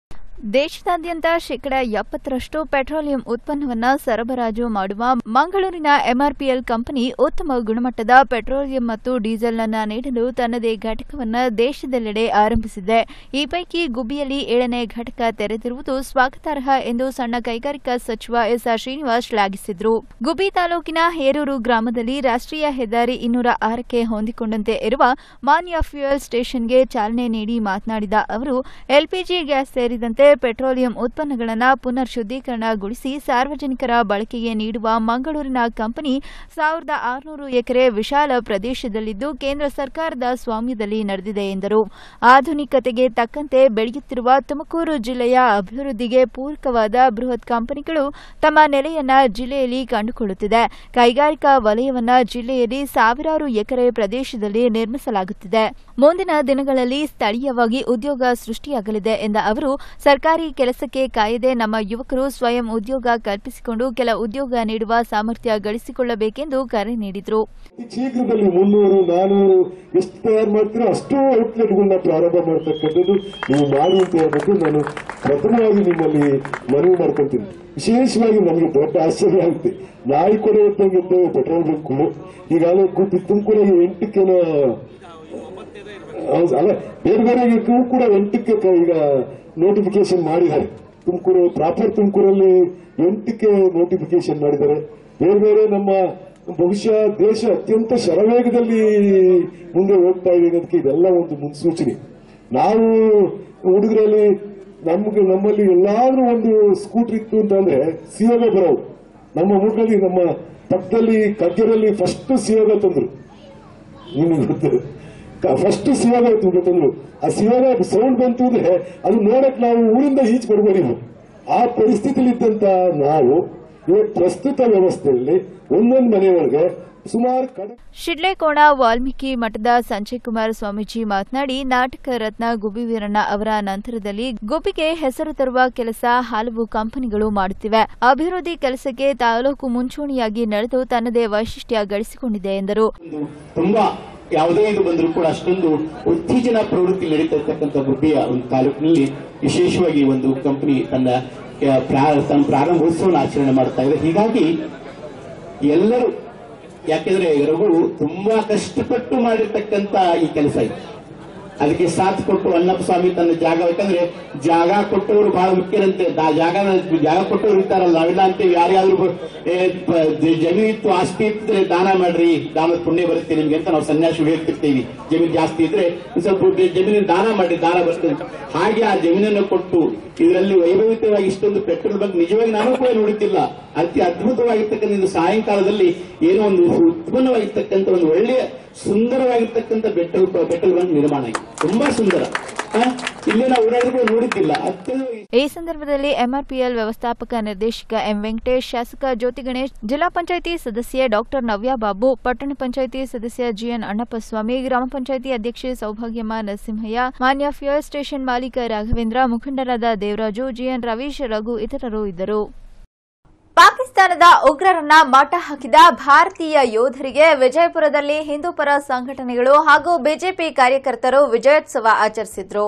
ದೇಶದಾದ್ಯಂತ ಶೇಕಡ ಎಪ್ಪತ್ತರಷ್ಟು ಪೆಟ್ರೋಲಿಯಂ ಉತ್ಪನ್ನವನ್ನ ಸರಬರಾಜು ಮಾಡುವ ಮಂಗಳೂರಿನ ಎಂಆರ್ಪಿಎಲ್ ಕಂಪನಿ ಉತ್ತಮ ಗುಣಮಟ್ಟದ ಪೆಟ್ರೋಲಿಯಂ ಮತ್ತು ಡೀಸೆಲ್ ಅನ್ನ ನೀಡಲು ತನ್ನದೇ ಘಟಕವನ್ನ ದೇಶದೆಲ್ಲೆಡೆ ಆರಂಭಿಸಿದೆ ಈ ಪೈಕಿ ಗುಬ್ಬಿಯಲ್ಲಿ ಏಳನೇ ಘಟಕ ತೆರೆದಿರುವುದು ಸ್ವಾಗತಾರ್ಹ ಎಂದು ಸಣ್ಣ ಕೈಗಾರಿಕಾ ಸಚಿವ ಎಸ್ಆರ್ ಶ್ರೀನಿವಾಸ್ ಶ್ಲಾಘಿಸಿದರು ಗುಬ್ಬಿ ತಾಲೂಕಿನ ಹೇರೂರು ಗ್ರಾಮದಲ್ಲಿ ರಾಷ್ಟ್ರೀಯ ಹೆದ್ದಾರಿ ಇನ್ನೂರ ಆರಕ್ಕೆ ಹೊಂದಿಕೊಂಡಂತೆ ಇರುವ ಮಾನ್ಯ ಫ್ಯೂಯಲ್ ಸ್ಟೇಷನ್ಗೆ ಚಾಲನೆ ನೀಡಿ ಮಾತನಾಡಿದ ಅವರು ಎಲ್ಪಿಜಿ ಗ್ಯಾಸ್ ಸೇರಿದಂತೆ ಪೆಟ್ರೋಲಿಯಂ ಉತ್ಪನ್ನಗಳನ್ನು ಪುನರ್ ಶುದ್ದೀಕರಣಗೊಳಿಸಿ ಸಾರ್ವಜನಿಕರ ಬಳಕೆಗೆ ನೀಡುವ ಮಂಗಳೂರಿನ ಕಂಪನಿ ಸಾವಿರದ ಆರುನೂರು ಎಕರೆ ವಿಶಾಲ ಪ್ರದೇಶದಲ್ಲಿದ್ದು ಕೇಂದ್ರ ಸರ್ಕಾರದ ಸ್ವಾಮ್ಯದಲ್ಲಿ ನಡೆದಿದೆ ಎಂದರು ಆಧುನಿಕತೆಗೆ ತಕ್ಕಂತೆ ಬೆಳೆಯುತ್ತಿರುವ ತುಮಕೂರು ಜಿಲ್ಲೆಯ ಅಭಿವೃದ್ಧಿಗೆ ಪೂರಕವಾದ ಬೃಹತ್ ಕಂಪನಿಗಳು ತಮ್ಮ ನೆಲೆಯನ್ನ ಜಿಲ್ಲೆಯಲ್ಲಿ ಕಂಡುಕೊಳ್ಳುತ್ತಿದೆ ಕೈಗಾರಿಕಾ ವಲಯವನ್ನ ಜಿಲ್ಲೆಯಲ್ಲಿ ಸಾವಿರಾರು ಎಕರೆ ಪ್ರದೇಶದಲ್ಲಿ ನಿರ್ಮಿಸಲಾಗುತ್ತಿದೆ ಮುಂದಿನ ದಿನಗಳಲ್ಲಿ ಸ್ಥಳೀಯವಾಗಿ ಉದ್ಯೋಗ ಸೃಷ್ಟಿಯಾಗಲಿದೆ ಎಂದ ಅವರು ಸರ್ಕಾರಿ ಕೆಲಸಕ್ಕೆ ಕಾಯದೆ ನಮ್ಮ ಯುವಕರು ಸ್ವಯಂ ಉದ್ಯೋಗ ಕಲ್ಪಿಸಿಕೊಂಡು ಕೆಲ ಉದ್ಯೋಗ ನೀಡುವ ಸಾಮರ್ಥ್ಯ ಗಳಿಸಿಕೊಳ್ಳಬೇಕೆಂದು ಕರೆ ನೀಡಿದರು ಶೀಘ್ರದಲ್ಲಿ ಮುನ್ನೂರು ನಾನೂರು ಎಷ್ಟು ತಯಾರು ಮಾಡ್ತೀರೋ ಅಷ್ಟು ಔಟ್ಲೆಟ್ಗಳನ್ನ ಪ್ರಾರಂಭ ಮಾಡ್ತಕ್ಕಂಥದ್ದು ನೀವು ಮಾಡಿ ಅಂತ ಹೇಳ್ಬಿಟ್ಟು ನಾನು ಪ್ರಥಮವಾಗಿ ನಿಮ್ಮಲ್ಲಿ ಮನವಿ ಮಾಡ್ಕೊಂತೀನಿ ವಿಶೇಷವಾಗಿ ನಮಗೆ ದೊಡ್ಡ ಆಶ್ಚರ್ಯ ಆಗುತ್ತೆ ನಾಯಿ ಕೊಡೆ ಹೊತ್ತಂಗಿದ್ದು ಪೆಟ್ರೋಲ್ ಬಂಕು ಈಗಾಗಲೇ ಗುಬ್ಬಿ ತುಮಕೂರಲ್ಲಿ ಎಂಟಕ್ಕೇನೋ ಹೌದು, ಅಲ್ಲ ಬೇರೆ ಬೇರೆ ಇದಕ್ಕೂ ಕೂಡ ಎಂಟಕ್ಕೆ ಕ- ಈಗ ನೋಟಿಫಿಕೇಶನ್ ಮಾಡಿದ್ದಾರೆ ತುಮಕೂರು ಪ್ರಾಪರ್ ತುಮಕೂರಲ್ಲಿ ಎಂಟಕ್ಕೆ ನೋಟಿಫಿಕೇಶನ್ ಮಾಡಿದ್ದಾರೆ ಬೇರೆ ಬೇರೆ ನಮ್ಮ ಬಹುಶಃ ದೇಶ ಅತ್ಯಂತ ಶರವೇಗದಲ್ಲಿ ಮುಂದೆ ಹೋಗ್ತಾ ಇದೆ ಅನ್ನೋದಕ್ಕೆ ಇದೆಲ್ಲ ಒಂದು ಮುನ್ಸೂಚನೆ ನಾವು ಹುಡುಗರಲ್ಲಿ ನಮ್ಗೆ ನಮ್ಮಲ್ಲಿ ಎಲ್ಲಾದ್ರೂ ಒಂದು ಸ್ಕೂಟರ್ ಇತ್ತು ಅಂತಂದ್ರೆ ಸಿಯೋಗ ಬರೋವು ನಮ್ಮ ಊರಲ್ಲಿ ನಮ್ಮ ಪಕ್ಕದಲ್ಲಿ ಕಗ್ಗೆರಲ್ಲಿ ಫಸ್ಟ್ ಸಿಯೋಗ ತಂದ್ರು ನಿಮಗೆ ಗೊತ್ತು ಫಸ್ಟ್ ಸಿವಾಗ ತಂದ್ರು ಆ ಸಿವಾಗ ಸೌಂಡ್ ಬಂತು ಅಂದ್ರೆ ಅದು ನೋಡಕ್ ನಾವು ಊರಿಂದ ಈಚೆ ಬರ್ಬೋದು ಆ ಪರಿಸ್ಥಿತಿಲಿ ಇದ್ದಂತ ನಾವು ಇವತ್ತು ಪ್ರಸ್ತುತ ವ್ಯವಸ್ಥೆಯಲ್ಲಿ ಒಂದೊಂದು ಮನೆಯೊಳಗೆ ಸುಮಾರು ಕಡೆ ಶಿಡ್ಲೇಕೋಣ ವಾಲ್ಮೀಕಿ ಮಠದ ಸಂಜಯ್ ಕುಮಾರ್ ಸ್ವಾಮೀಜಿ ಮಾತನಾಡಿ ನಾಟಕ ರತ್ನ ಗುಬ್ಬಿ ವೀರಣ್ಣ ಅವರ ನಂತರದಲ್ಲಿ ಗುಬ್ಬಿಗೆ ಹೆಸರು ತರುವ ಕೆಲಸ ಹಲವು ಕಂಪನಿಗಳು ಮಾಡುತ್ತಿವೆ ಅಭಿವೃದ್ಧಿ ಕೆಲಸಕ್ಕೆ ತಾಲೂಕು ಮುಂಚೂಣಿಯಾಗಿ ನಡೆದು ತನ್ನದೇ ವೈಶಿಷ್ಟ್ಯ ಗಳಿಸಿಕೊಂಡಿದೆ ಎಂದರು ಒಂದು ತುಂಬಾ ಯಾವುದೇ ಇದು ಬಂದರೂ ಕೂಡ ಅಷ್ಟೊಂದು ಉತ್ತೇಜನ ಪ್ರವೃತ್ತಿ ನಡೀತಾ ಇರ್ತಕ್ಕಂಥ ಗುಬ್ಬಿಯ ಒಂದು ತಾಲೂಕಿನಲ್ಲಿ ವಿಶೇಷವಾಗಿ ಒಂದು ಕಂಪನಿ ತನ್ನ ಆ, ಪ್ರಾ- ತನ್ನ ಪ್ರಾರಂಭೋತ್ಸವವನ್ನು ಆಚರಣೆ ಮಾಡ್ತಾ ಇದೆ ಹೀಗಾಗಿ ಎಲ್ಲರೂ ಯಾಕೆಂದ್ರೆ ರಘು ತುಂಬಾ ಕಷ್ಟಪಟ್ಟು ಮಾಡಿರ್ತಕ್ಕಂಥ ಈ ಕೆಲಸ ಇದು ಅದಕ್ಕೆ ಸಾಥ್ ಕೊಟ್ಟು ಅಣ್ಣಪ್ಪ ಸ್ವಾಮಿ ತನ್ನ ಜಾಗ ಯಾಕಂದ್ರೆ ಜಾಗ ಕೊಟ್ಟವರು ಬಹಳ ಮುಖ್ಯರಂತೆ ಆ ಜಾಗ ಜಾಗ ಕೊಟ್ಟವರು ಇರ್ತಾರಲ್ಲ ನಾವೆಲ್ಲ ಅಂತೀವಿ ಯಾರ್ಯಾದ್ರು ಏ, ಪ- ಜ- ಜಮೀನು ಇತ್ತು ಆಸ್ತಿ ಇದ್ರೆ ದಾನ ಮಾಡ್ರಿ ದಾನದ ಪುಣ್ಯ ಬರುತ್ತೆ ನಿಮ್ಗೆ ಅಂತ ನಾವು ಸನ್ಯಾಸಿ ಹೇಳ್ತಿರ್ತೀವಿ ಜಮೀನು ಜಾಸ್ತಿ ಇದ್ರೆ ಒಂದ್ ಸ್ವಲ್ಪ ಜಮೀನಿನ ದಾನ ಮಾಡಿ ದಾನ ಬರ್ತದೆ ಹಾಗೆ ಆ ಜಮೀನನ್ನು ಕೊಟ್ಟು ಇದರಲ್ಲಿ ವೈಭವಿತವಾಗಿ ಇಷ್ಟೊಂದು ಪೆಟ್ರೋಲ್ ಬಂಕ್ ನಿಜವಾಗಿ ನಾನು ಕೂಡ ನೋಡುತ್ತಿಲ್ಲ ಅತಿ ಅದ್ಭುತವಾಗಿರ್ತಕ್ಕಂಥ ಇದು ಸಾಯಂಕಾಲದಲ್ಲಿ ಏನೋ ಒಂದು ಉತ್ಪನ್ನವಾಗಿರ್ತಕ್ಕಂಥ ಒಂದು ಒಳ್ಳೆಯ ಸುಂದರವಾಗಿರ್ತಕ್ಕಂಥ ಪೆಟ್ರೋಲ್ ಪೆಟ್ರೋಲ್ ಬಂಕ್ ನಿರ್ಮಾಣ ಆಗಿದೆ ತುಂಬಾ ಸುಂದರ ಆ, ಇಲ್ಲಿ ನಾವು ಓಡಾಡಿದ್ರು ನೋಡಿದ್ದಿಲ್ಲ ಅದು ಈ ಸಂದರ್ಭದಲ್ಲಿ ಎಂಆರ್ಪಿಎಲ್ ವ್ಯವಸ್ಥಾಪಕ ನಿರ್ದೇಶಕ ಎಂ ವೆಂಕಟೇಶ್ ಶಾಸಕ ಜ್ಯೋತಿ ಗಣೇಶ್ ಜಿಲ್ಲಾ ಪಂಚಾಯಿತಿ ಸದಸ್ಯೆ ಡಾಕ್ಟರ್ ನವ್ಯಾ ಬಾಬು ಪಟ್ಟಣ ಪಂಚಾಯಿತಿ ಸದಸ್ಯ ಜಿಎನ್ ಅಣ್ಣಪ್ಪಸ್ವಾಮಿ ಗ್ರಾಮ ಪಂಚಾಯಿತಿ ಅಧ್ಯಕ್ಷೆ ಸೌಭಾಗ್ಯಮ್ಮ ನರಸಿಂಹಯ್ಯ ಮಾನ್ಯ ಫ್ಯೂಯಲ್ ಸ್ಟೇಷನ್ ಮಾಲೀಕ ರಾಘವೇಂದ್ರ ಮುಖಂಡರಾದ ದೇವರಾಜು ಜಿಎನ್ ರವೀಶ್ ರಘು ಇತರರು ಇದ್ದರು ಪಾಕಿಸ್ತಾನದ ಉಗ್ರರನ್ನ ಮಟ್ಟ ಹಾಕಿದ ಭಾರತೀಯ ಯೋಧರಿಗೆ ವಿಜಯಪುರದಲ್ಲಿ ಹಿಂದೂಪರ ಸಂಘಟನೆಗಳು ಹಾಗೂ ಬಿಜೆಪಿ ಕಾರ್ಯಕರ್ತರು ವಿಜಯೋತ್ಸವ ಆಚರಿಸಿದ್ರು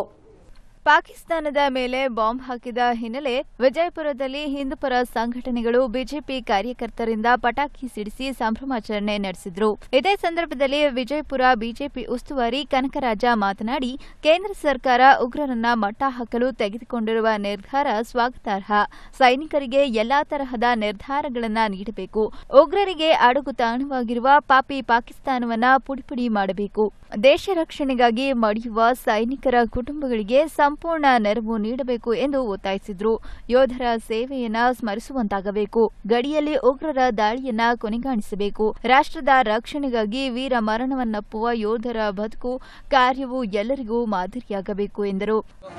ಪಾಕಿಸ್ತಾನದ ಮೇಲೆ ಬಾಂಬ್ ಹಾಕಿದ ಹಿನ್ನೆಲೆ ವಿಜಯಪುರದಲ್ಲಿ ಹಿಂದೂಪರ ಸಂಘಟನೆಗಳು ಬಿಜೆಪಿ ಕಾರ್ಯಕರ್ತರಿಂದ ಪಟಾಕಿ ಸಿಡಿಸಿ ಸಂಭ್ರಮಾಚರಣೆ ನಡೆಸಿದ್ರು ಇದೇ ಸಂದರ್ಭದಲ್ಲಿ ವಿಜಯಪುರ ಬಿಜೆಪಿ ಉಸ್ತುವಾರಿ ಕನಕರಾಜ ಮಾತನಾಡಿ ಕೇಂದ್ರ ಸರ್ಕಾರ ಉಗ್ರರನ್ನ ಮಟ್ಟ ಹಾಕಲು ತೆಗೆದುಕೊಂಡಿರುವ ನಿರ್ಧಾರ ಸ್ವಾಗತಾರ್ಹ ಸೈನಿಕರಿಗೆ ಎಲ್ಲಾ ತರಹದ ನಿರ್ಧಾರಗಳನ್ನ ನೀಡಬೇಕು ಉಗ್ರರಿಗೆ ಅಡುಗು ತಾಣವಾಗಿರುವ ಪಾಪಿ ಪಾಕಿಸ್ತಾನವನ್ನ ಪುಡಿಪುಡಿ ಮಾಡಬೇಕು ದೇಶ ರಕ್ಷಣೆಗಾಗಿ ಮಡಿಯುವ ಸೈನಿಕರ ಕುಟುಂಬಗಳಿಗೆ ಸಂಪೂರ್ಣ ನೆರವು ನೀಡಬೇಕು ಎಂದು ಒತ್ತಾಯಿಸಿದ್ರು ಯೋಧರ ಸೇವೆಯನ್ನ ಸ್ಮರಿಸುವಂತಾಗಬೇಕು ಗಡಿಯಲ್ಲಿ ಉಗ್ರರ ದಾಳಿಯನ್ನ ಕೊನೆಗಾಣಿಸಬೇಕು ರಾಷ್ಟ್ರದ ರಕ್ಷಣೆಗಾಗಿ ವೀರ ಮರಣವನ್ನಪ್ಪುವ ಯೋಧರ ಬದುಕು ಕಾರ್ಯವು ಎಲ್ಲರಿಗೂ ಮಾದರಿಯಾಗಬೇಕು ಎಂದರು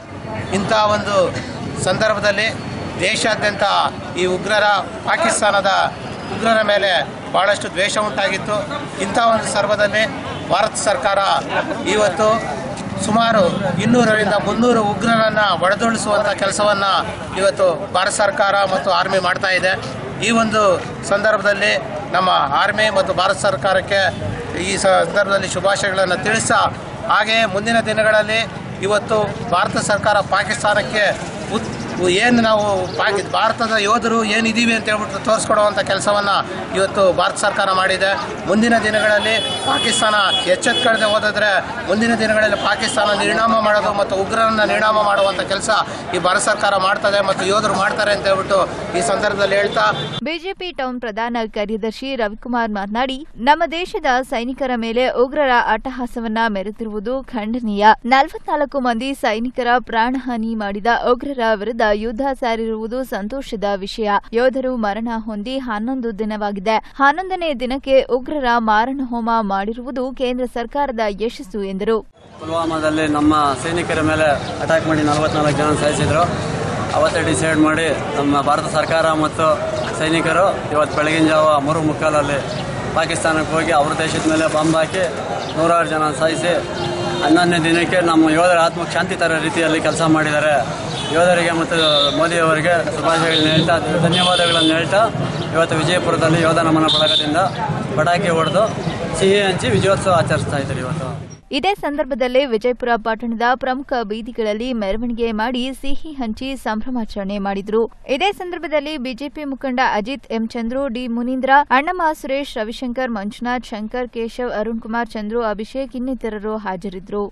ಇಂಥ ಒಂದು ಸಂದರ್ಭದಲ್ಲಿ ದೇಶಾದ್ಯಂತ ಈ ಉಗ್ರರ ಪಾಕಿಸ್ತಾನದ ಉಗ್ರರ ಮೇಲೆ ಭಾಳಷ್ಟು ದ್ವೇಷ ಉಂಟಾಗಿತ್ತು ಇಂಥ ಒಂದು ಸಂದರ್ಭದಲ್ಲಿ ಭಾರತ ಸರ್ಕಾರ ಇವತ್ತು ಸುಮಾರು ಇನ್ನೂರರಿಂದ ಮುನ್ನೂರು ಉಗ್ರರನ್ನು ಒಡೆದೊಳಿಸುವಂಥ ಕೆಲಸವನ್ನು ಇವತ್ತು ಭಾರತ ಸರ್ಕಾರ ಮತ್ತು ಆರ್ಮಿ ಮಾಡ್ತಾ ಇದೆ ಈ ಒಂದು ಸಂದರ್ಭದಲ್ಲಿ ನಮ್ಮ ಆರ್ಮಿ ಮತ್ತು ಭಾರತ ಸರ್ಕಾರಕ್ಕೆ ಈ ಸಂದರ್ಭದಲ್ಲಿ ಶುಭಾಶಯಗಳನ್ನು ತಿಳಿಸ ಹಾಗೆಯೇ ಮುಂದಿನ ದಿನಗಳಲ್ಲಿ ಇವತ್ತು ಭಾರತ ಸರ್ಕಾರ ಪಾಕಿಸ್ತಾನಕ್ಕೆ ಉತ್ ಏನು ನಾವು ಪಾಕಿ ಭಾರತದ ಯೋಧರು ಏನಿದ್ದೀವಿ ಅಂತ ಹೇಳ್ಬಿಟ್ಟು ತೋರಿಸ್ಕೊಡುವಂಥ ಕೆಲಸವನ್ನು ಇವತ್ತು ಭಾರತ ಸರ್ಕಾರ ಮಾಡಿದೆ ಮುಂದಿನ ದಿನಗಳಲ್ಲಿ ಪಾಕಿಸ್ತಾನ ಎಚ್ಚೆತ್ಕೊಳ್ಳದೆ ಹೋದಿದ್ರೆ ಮುಂದಿನ ದಿನಗಳಲ್ಲಿ ಪಾಕಿಸ್ತಾನ ನಿರ್ನಾಮ ಮಾಡೋದು ಮತ್ತು ಉಗ್ರರನ್ನ ನಿರ್ನಾಮ ಮಾಡುವಂಥ ಕೆಲಸ ಈ ಭಾರತ ಸರ್ಕಾರ ಮಾಡ್ತದೆ ಮತ್ತು ಯೋಧರು ಮಾಡ್ತಾರೆ ಅಂತ ಹೇಳ್ಬಿಟ್ಟು ಈ ಸಂದರ್ಭದಲ್ಲಿ ಹೇಳ್ತಾ ಬಿಜೆಪಿ ಟೌನ್ ಪ್ರಧಾನ ಕಾರ್ಯದರ್ಶಿ ರವಿಕುಮಾರ್ ಮಾತನಾಡಿ ನಮ್ಮ ದೇಶದ ಸೈನಿಕರ ಮೇಲೆ ಉಗ್ರರ ಅಟ್ಟಹಾಸವನ್ನ ಮೆರೆದಿರುವುದು ಖಂಡನೀಯ ನಲವತ್ನಾಲ್ಕು ಮಂದಿ ಸೈನಿಕರ ಪ್ರಾಣಹಾನಿ ಮಾಡಿದ ಉಗ್ರರ ವಿರುದ್ಧ ಯುದ್ಧ ಸಾರಿರುವುದು ಸಂತೋಷದ ವಿಷಯ ಯೋಧರು ಮರಣ ಹೊಂದಿ ಹನ್ನೊಂದು ದಿನವಾಗಿದೆ ಹನ್ನೊಂದನೇ ದಿನಕ್ಕೆ ಉಗ್ರರ ಮಾರಣ ಹೋಮ ಮಾಡಿರುವುದು ಕೇಂದ್ರ ಸರ್ಕಾರದ ಯಶಸ್ಸು ಎಂದರು ಪುಲ್ವಾಮಾದಲ್ಲಿ ನಮ್ಮ ಸೈನಿಕರ ಮೇಲೆ ಅಟ್ಯಾಕ್ ಮಾಡಿ ನಲವತ್ನಾಲ್ಕು ಜನ ಸಾಯಿಸಿದ್ರು ಅವತ್ತೇ ಡಿಸೈಡ್ ಮಾಡಿ ನಮ್ಮ ಭಾರತ ಸರ್ಕಾರ ಮತ್ತು ಸೈನಿಕರು ಇವತ್ತು ಬೆಳಗಿನ ಜಾವ ಮೂರು ಮುಕ್ಕಾಲಲ್ಲಿ ಪಾಕಿಸ್ತಾನಕ್ಕೆ ಹೋಗಿ ಅವ್ರ ದೇಶದ ಮೇಲೆ ಬಾಂಬ್ ಹಾಕಿ ನೂರಾರು ಜನ ಸಾಯಿಸಿ ಹನ್ನೊಂದನೇ ದಿನಕ್ಕೆ ನಮ್ಮ ಯೋಧರ ಆತ್ಮಕ್ಕೆ ಶಾಂತಿ ತರೋ ರೀತಿಯಲ್ಲಿ ಕೆಲಸ ಮಾಡಿದ್ದಾರೆ ಯೋಧರಿಗೆ ಮತ್ತು ಮೋದಿಯವರಿಗೆ ಶುಭಾಶಯಗಳನ್ನ ಹೇಳ್ತಾ ಧನ್ಯವಾದಗಳನ್ನು ಹೇಳ್ತಾ ಇವತ್ತು ವಿಜಯಪುರದಲ್ಲಿ ಯೋಧ ನಮನ ಬಳಗದಿಂದ ಪಟಾಕಿ ಹೊಡೆದು ಸಿಹಿ ಹಂಚಿ ವಿಜಯೋತ್ಸವ ಆಚರಿಸ್ತಾ ಇದ್ದಾರೆ ಇವತ್ತು ಇದೇ ಸಂದರ್ಭದಲ್ಲಿ ವಿಜಯಪುರ ಪಟ್ಟಣದ ಪ್ರಮುಖ ಬೀದಿಗಳಲ್ಲಿ ಮೆರವಣಿಗೆ ಮಾಡಿ ಸಿಹಿ ಹಂಚಿ ಸಂಭ್ರಮಾಚರಣೆ ಮಾಡಿದ್ರು ಇದೇ ಸಂದರ್ಭದಲ್ಲಿ ಬಿಜೆಪಿ ಮುಖಂಡ ಅಜಿತ್ ಎಂ ಚಂದ್ರು ಡಿ ಮುನೀಂದ್ರ ಅಣ್ಣಮ್ಮ ಸುರೇಶ್ ರವಿಶಂಕರ್ ಮಂಜುನಾಥ್ ಶಂಕರ್ ಕೇಶವ್ ಅರುಣ್ ಕುಮಾರ್ ಚಂದ್ರು ಅಭಿಷೇಕ್ ಇನ್ನಿತರರು ಹಾಜರಿದ್ದರು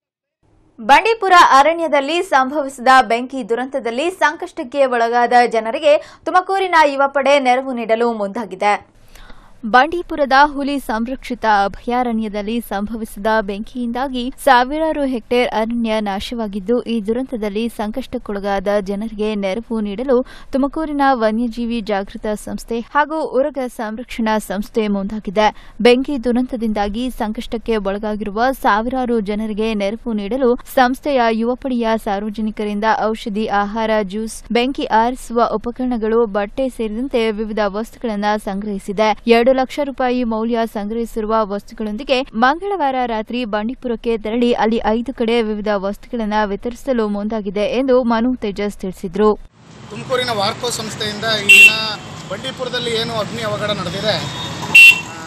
ಬಂಡೀಪುರ ಅರಣ್ಯದಲ್ಲಿ ಸಂಭವಿಸಿದ ಬೆಂಕಿ ದುರಂತದಲ್ಲಿ ಸಂಕಷ್ಟಕ್ಕೆ ಒಳಗಾದ ಜನರಿಗೆ ತುಮಕೂರಿನ ಯುವ ಪಡೆ ನೆರವು ನೀಡಲು ಮುಂದಾಗಿದೆ ಬಂಡೀಪುರದ ಹುಲಿ ಸಂರಕ್ಷಿತ ಅಭಯಾರಣ್ಯದಲ್ಲಿ ಸಂಭವಿಸಿದ ಬೆಂಕಿಯಿಂದಾಗಿ ಸಾವಿರಾರು ಹೆಕ್ಟೇರ್ ಅರಣ್ಯ ನಾಶವಾಗಿದ್ದು ಈ ದುರಂತದಲ್ಲಿ ಸಂಕಷ್ಟಕ್ಕೊಳಗಾದ ಜನರಿಗೆ ನೆರವು ನೀಡಲು ತುಮಕೂರಿನ ವನ್ಯಜೀವಿ ಜಾಗೃತ ಸಂಸ್ಥೆ ಹಾಗೂ ಉರಗ ಸಂರಕ್ಷಣಾ ಸಂಸ್ಥೆ ಮುಂದಾಗಿದೆ ಬೆಂಕಿ ದುರಂತದಿಂದಾಗಿ ಸಂಕಷ್ಟಕ್ಕೆ ಒಳಗಾಗಿರುವ ಸಾವಿರಾರು ಜನರಿಗೆ ನೆರವು ನೀಡಲು ಸಂಸ್ಥೆಯ ಯುವಪಡೆಯ ಸಾರ್ವಜನಿಕರಿಂದ ಔಷಧಿ ಆಹಾರ ಜ್ಯೂಸ್ ಬೆಂಕಿ ಆರಿಸುವ ಉಪಕರಣಗಳು ಬಟ್ಟೆ ಸೇರಿದಂತೆ ವಿವಿಧ ವಸ್ತುಗಳನ್ನು ಸಂಗ್ರಹಿಸಿದೆ ಎರಡು ಲಕ್ಷ ರೂಪಾಯಿ ಮೌಲ್ಯ ಸಂಗ್ರಹಿಸಿರುವ ವಸ್ತುಗಳೊಂದಿಗೆ ಮಂಗಳವಾರ ರಾತ್ರಿ ಬಂಡೀಪುರಕ್ಕೆ ತೆರಳಿ ಅಲ್ಲಿ ಐದು ಕಡೆ ವಿವಿಧ ವಸ್ತುಗಳನ್ನು ವಿತರಿಸಲು ಮುಂದಾಗಿದೆ ಎಂದು ಮನು ತೇಜಸ್ ತಿಳಿಸಿದರು ತುಮಕೂರಿನ ವಾರ್ಕೋ ಸಂಸ್ಥೆಯಿಂದ ಇಲ್ಲಿನ ಬಂಡೀಪುರದಲ್ಲಿ ಏನು ಅಗ್ನಿ ಅವಘಡ ನಡೆದಿದೆ ಆ,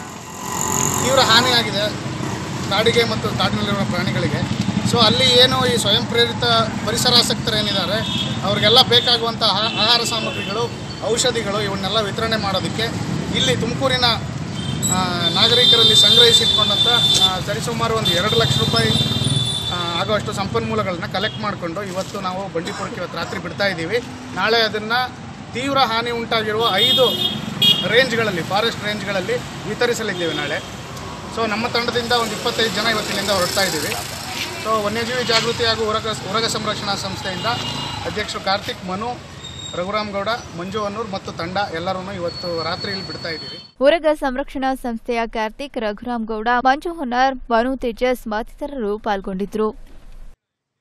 ತೀವ್ರ ಹಾನಿಯಾಗಿದೆ ಕಾಡಿಗೆ ಮತ್ತು ಕಾಡಿನಲ್ಲಿರುವ ಪ್ರಾಣಿಗಳಿಗೆ ಸೊ ಅಲ್ಲಿ ಏನು ಈ ಸ್ವಯಂ ಪ್ರೇರಿತ ಪರಿಸರಾಸಕ್ತರು ಏನಿದ್ದಾರೆ ಅವ್ರಿಗೆಲ್ಲ ಬೇಕಾಗುವಂಥ ಆಹಾ- ಆಹಾರ ಸಾಮಗ್ರಿಗಳು ಔಷಧಿಗಳು ಇವನ್ನೆಲ್ಲ ವಿತರಣೆ ಮಾಡೋದಕ್ಕೆ ಇಲ್ಲಿ ತುಮಕೂರಿನ ಆ, ನಾಗರಿಕರಲ್ಲಿ ಸಂಗ್ರಹಿಸಿಟ್ಕೊಂಡಂಥ ಆ, ಸರಿಸುಮಾರು ಒಂದು ಎರಡು ಲಕ್ಷ ರೂಪಾಯಿ ಆ, ಆಗುವಷ್ಟು ಸಂಪನ್ಮೂಲಗಳನ್ನ ಕಲೆಕ್ಟ್ ಮಾಡಿಕೊಂಡು ಇವತ್ತು ನಾವು ಬಂಡೀಪುರಕ್ಕೆ ಇವತ್ತು ರಾತ್ರಿ ಬಿಡ್ತಾ ಇದ್ದೀವಿ ನಾಳೆ ಅದನ್ನು ತೀವ್ರ ಹಾನಿ ಉಂಟಾಗಿರುವ ಐದು ರೇಂಜ್ಗಳಲ್ಲಿ ಫಾರೆಸ್ಟ್ ರೇಂಜ್ಗಳಲ್ಲಿ ವಿತರಿಸಲಿದ್ದೇವೆ ನಾಳೆ ಸೊ ನಮ್ಮ ತಂಡದಿಂದ ಒಂದು ಇಪ್ಪತ್ತೈದು ಜನ ಇವತ್ತಿನಿಂದ ಹೊರಡ್ತಾ ಇದ್ದೀವಿ ಸೊ ವನ್ಯಜೀವಿ ಜಾಗೃತಿ ಹಾಗೂ ಉರಗ ಉರಗ ಸಂರಕ್ಷಣಾ ಸಂಸ್ಥೆಯಿಂದ ಅಧ್ಯಕ್ಷರು ಕಾರ್ತಿಕ್ ಮನು ರಘುರಾಮ್ ಗೌಡ ಮಂಜು ಅನ್ನೂರ್ ಮತ್ತು ತಂಡ ಎಲ್ಲರೂ ಇವತ್ತು ರಾತ್ರಿ ಇಲ್ಲಿ ಬಿಡ್ತಾ ಇದ್ದೀವಿ ಉರಗ ಸಂರಕ್ಷಣಾ ಸಂಸ್ಥೆಯ ಕಾರ್ತಿಕ್ ರಘುರಾಮ್ ಗೌಡ ಮಂಜು ಹೊನ್ನಾರ್ ಮನು ತೇಜಸ್ ಮತ್ತಿತರರು ಪಾಲ್ಗೊಂಡಿದ್ರು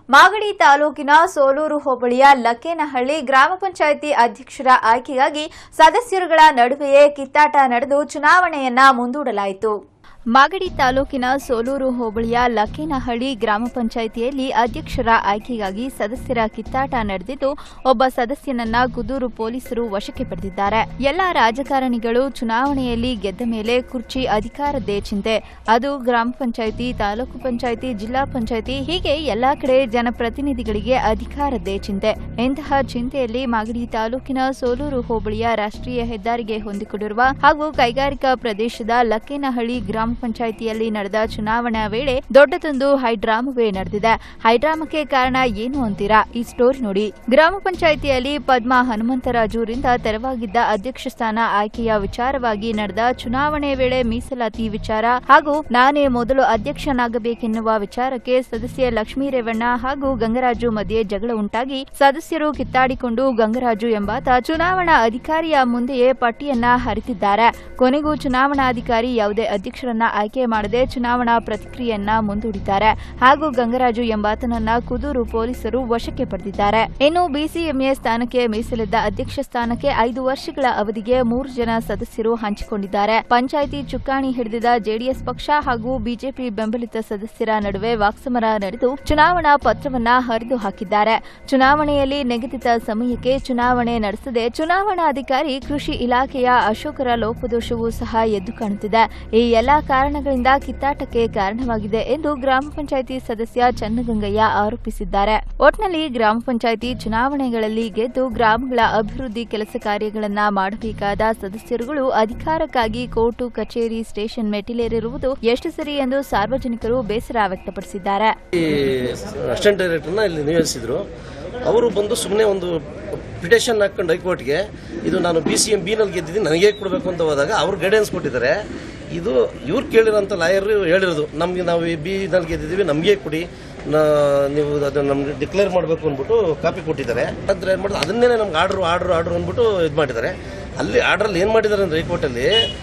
ಮಾಗಡಿ ತಾಲೂಕಿನ ಸೋಲೂರು ಹೋಬಳಿಯ ಲಕ್ಕೇನಹಳ್ಳಿ ಗ್ರಾಮ ಪಂಚಾಯಿತಿ ಅಧ್ಯಕ್ಷರ ಆಯ್ಕೆಗಾಗಿ ಸದಸ್ಯರುಗಳ ನಡುವೆಯೇ ಕಿತ್ತಾಟ ನಡೆದು ಚುನಾವಣೆಯನ್ನ ಮುಂದೂಡಲಾಯಿತು ಮಾಗಡಿ ತಾಲೂಕಿನ ಸೋಲೂರು ಹೋಬಳಿಯ ಲಕ್ಕೇನಹಳ್ಳಿ ಗ್ರಾಮ ಪಂಚಾಯಿತಿಯಲ್ಲಿ ಅಧ್ಯಕ್ಷರ ಆಯ್ಕೆಗಾಗಿ ಸದಸ್ಯರ ಕಿತ್ತಾಟ ನಡೆದಿದ್ದು ಒಬ್ಬ ಸದಸ್ಯನನ್ನ ಕುದೂರು ಪೊಲೀಸರು ವಶಕ್ಕೆ ಪಡೆದಿದ್ದಾರೆ ಎಲ್ಲ ರಾಜಕಾರಣಿಗಳು ಚುನಾವಣೆಯಲ್ಲಿ ಗೆದ್ದ ಮೇಲೆ ಕುರ್ಚಿ ಅಧಿಕಾರದ್ದೇ ಚಿಂತೆ ಅದು ಗ್ರಾಮ ಪಂಚಾಯಿತಿ ತಾಲೂಕು ಪಂಚಾಯಿತಿ ಜಿಲ್ಲಾ ಪಂಚಾಯಿತಿ ಹೀಗೆ ಎಲ್ಲಾ ಕಡೆ ಜನಪ್ರತಿನಿಧಿಗಳಿಗೆ ಅಧಿಕಾರದ್ದೇ ಚಿಂತೆ ಇಂತಹ ಚಿಂತೆಯಲ್ಲಿ ಮಾಗಡಿ ತಾಲೂಕಿನ ಸೋಲೂರು ಹೋಬಳಿಯ ರಾಷ್ಟ್ರೀಯ ಹೆದ್ದಾರಿಗೆ ಹೊಂದಿಕೊಂಡಿರುವ ಹಾಗೂ ಕೈಗಾರಿಕಾ ಪ್ರದೇಶದ ಲಕ್ಕೇನಹಳ್ಳಿ ಗ್ರಾಮ ಪಂಚಾಯಿತಿಯಲ್ಲಿ ನಡೆದ ಚುನಾವಣಾ ವೇಳೆ ದೊಡ್ಡದೊಂದು ಹೈಡ್ರಾಮವೇ ನಡೆದಿದೆ ಹೈಡ್ರಾಮಕ್ಕೆ ಕಾರಣ ಏನು ಅಂತೀರಾ ಈ ಸ್ಟೋರಿ ನೋಡಿ ಗ್ರಾಮ ಪಂಚಾಯಿತಿಯಲ್ಲಿ ಪದ್ಮಾ ಹನುಮಂತರಾಜುರಿಂದ ತೆರವಾಗಿದ್ದ ಅಧ್ಯಕ್ಷ ಸ್ಥಾನ ಆಯ್ಕೆಯ ವಿಚಾರವಾಗಿ ನಡೆದ ಚುನಾವಣೆ ವೇಳೆ ಮೀಸಲಾತಿ ವಿಚಾರ ಹಾಗೂ ನಾನೇ ಮೊದಲು ಅಧ್ಯಕ್ಷನಾಗಬೇಕೆನ್ನುವ ವಿಚಾರಕ್ಕೆ ಸದಸ್ಯ ಲಕ್ಷ್ಮೀ ರೇವಣ್ಣ ಹಾಗೂ ಗಂಗರಾಜು ಮಧ್ಯೆ ಜಗಳ ಉಂಟಾಗಿ ಸದಸ್ಯರು ಕಿತ್ತಾಡಿಕೊಂಡು ಗಂಗರಾಜು ಎಂಬಾತ ಚುನಾವಣಾ ಅಧಿಕಾರಿಯ ಮುಂದೆಯೇ ಪಟ್ಟಿಯನ್ನ ಹರಿತಿದ್ದಾರೆ ಕೊನೆಗೂ ಚುನಾವಣಾಧಿಕಾರಿ ಯಾವುದೇ ಅಧ್ಯಕ್ಷರನ್ನ ಆಯ್ಕೆ ಮಾಡದೆ ಚುನಾವಣಾ ಪ್ರತಿಕ್ರಿಯೆಯನ್ನ ಮುಂದೂಡಿದ್ದಾರೆ ಹಾಗೂ ಗಂಗರಾಜು ಎಂಬಾತನನ್ನ ಕುದೂರು ಪೊಲೀಸರು ವಶಕ್ಕೆ ಪಡೆದಿದ್ದಾರೆ ಇನ್ನು ಬಿಸಿಎಂಎ ಸ್ಥಾನಕ್ಕೆ ಮೀಸಲಿದ್ದ ಅಧ್ಯಕ್ಷ ಸ್ಥಾನಕ್ಕೆ ಐದು ವರ್ಷಗಳ ಅವಧಿಗೆ ಮೂರು ಜನ ಸದಸ್ಯರು ಹಂಚಿಕೊಂಡಿದ್ದಾರೆ ಪಂಚಾಯಿತಿ ಚುಕ್ಕಾಣಿ ಹಿಡಿದಿದ್ದ ಜೆಡಿಎಸ್ ಪಕ್ಷ ಹಾಗೂ ಬಿಜೆಪಿ ಬೆಂಬಲಿತ ಸದಸ್ಯರ ನಡುವೆ ವಾಕ್ಸಮರ ನಡೆದು ಚುನಾವಣಾ ಪತ್ರವನ್ನ ಹರಿದು ಹಾಕಿದ್ದಾರೆ ಚುನಾವಣೆಯಲ್ಲಿ ನಿಗದಿತ ಸಮಯಕ್ಕೆ ಚುನಾವಣೆ ನಡೆಸದೆ ಚುನಾವಣಾಧಿಕಾರಿ ಕೃಷಿ ಇಲಾಖೆಯ ಅಶೋಕರ ಲೋಪದೋಷವೂ ಸಹ ಎದ್ದು ಕಾಣುತ್ತಿದೆ ಈ ಎಲ್ಲಾ ಕಾರಣಗಳಿಂದ ಕಿತ್ತಾಟಕ್ಕೆ ಕಾರಣವಾಗಿದೆ ಎಂದು ಗ್ರಾಮ ಪಂಚಾಯಿತಿ ಸದಸ್ಯ ಚನ್ನಗಂಗಯ್ಯ ಆರೋಪಿಸಿದ್ದಾರೆ ಒಟ್ನಲ್ಲಿ ಗ್ರಾಮ ಪಂಚಾಯಿತಿ ಚುನಾವಣೆಗಳಲ್ಲಿ ಗೆದ್ದು ಗ್ರಾಮಗಳ ಅಭಿವೃದ್ಧಿ ಕೆಲಸ ಕಾರ್ಯಗಳನ್ನ ಮಾಡಬೇಕಾದ ಸದಸ್ಯರುಗಳು ಅಧಿಕಾರಕ್ಕಾಗಿ ಕೋರ್ಟು ಕಚೇರಿ ಸ್ಟೇಷನ್ ಮೆಟ್ಟಿಲೇರಿರುವುದು ಎಷ್ಟು ಸರಿ ಎಂದು ಸಾರ್ವಜನಿಕರು ಬೇಸರ ವ್ಯಕ್ತಪಡಿಸಿದ್ದಾರೆ ಈ ಅಸಿಸ್ಟೆಂಟ್ ಡೈರೆಕ್ಟರ್ನ ಇಲ್ಲಿ ನಿಯೋಜಿಸಿದ್ರು ಅವರು ಬಂದು ಸುಮ್ಮನೆ ಒಂದು ಪಿಟಿಷನ್ ಹಾಕೊಂಡು ಹೈಕೋರ್ಟ್ಗೆ ಇದು ನಾನು ಬಿ ಸಿ ಎಂ ಬಿನಲ್ಲಿ ಗೆದ್ದಿದ್ದೀನಿ ನನಗೆ ಕೊಡಬೇಕು ಅಂತ ಹೋದಾಗ ಅವ್ರು ಗೈಡೆನ್ಸ್ ಕೊಟ್ಟಿದ್ದಾರೆ ಇದು ಇವ್ರು ಕೇಳಿರೋಂಥ ಲಾಯರ್ ಹೇಳಿರೋದು ನಮಗೆ ನಾವು ಬಿ ನಲ್ಲಿ ಗೆದ್ದಿದ್ದೀವಿ ನಮಗೆ ಕೊಡಿ ನಾ ನೀವು ಅದನ್ನ ನಮ್ಗೆ ಡಿಕ್ಲೇರ್ ಮಾಡಬೇಕು ಅಂದ್ಬಿಟ್ಟು ಕಾಪಿ ಕೊಟ್ಟಿದ್ದಾರೆ ಅದ್ರ ಏನು ಮಾಡಿದ್ರು ಅದನ್ನೇ ನಮ್ಗೆ ಆರ್ಡ್ರು ಆರ್ಡ್ರು ಆರ್ಡ್ರು ಅಂದ್ಬಿಟ್ಟು ಇದು ಮಾಡಿದ್ದಾರೆ ಅಲ್ಲಿ ಆರ್ಡ್ರಲ್ಲಿ ಏನು ಮಾಡಿದ್ದಾರೆ ಅಂದ್ರೆ ಹೈಕೋರ್ಟಲ್ಲಿ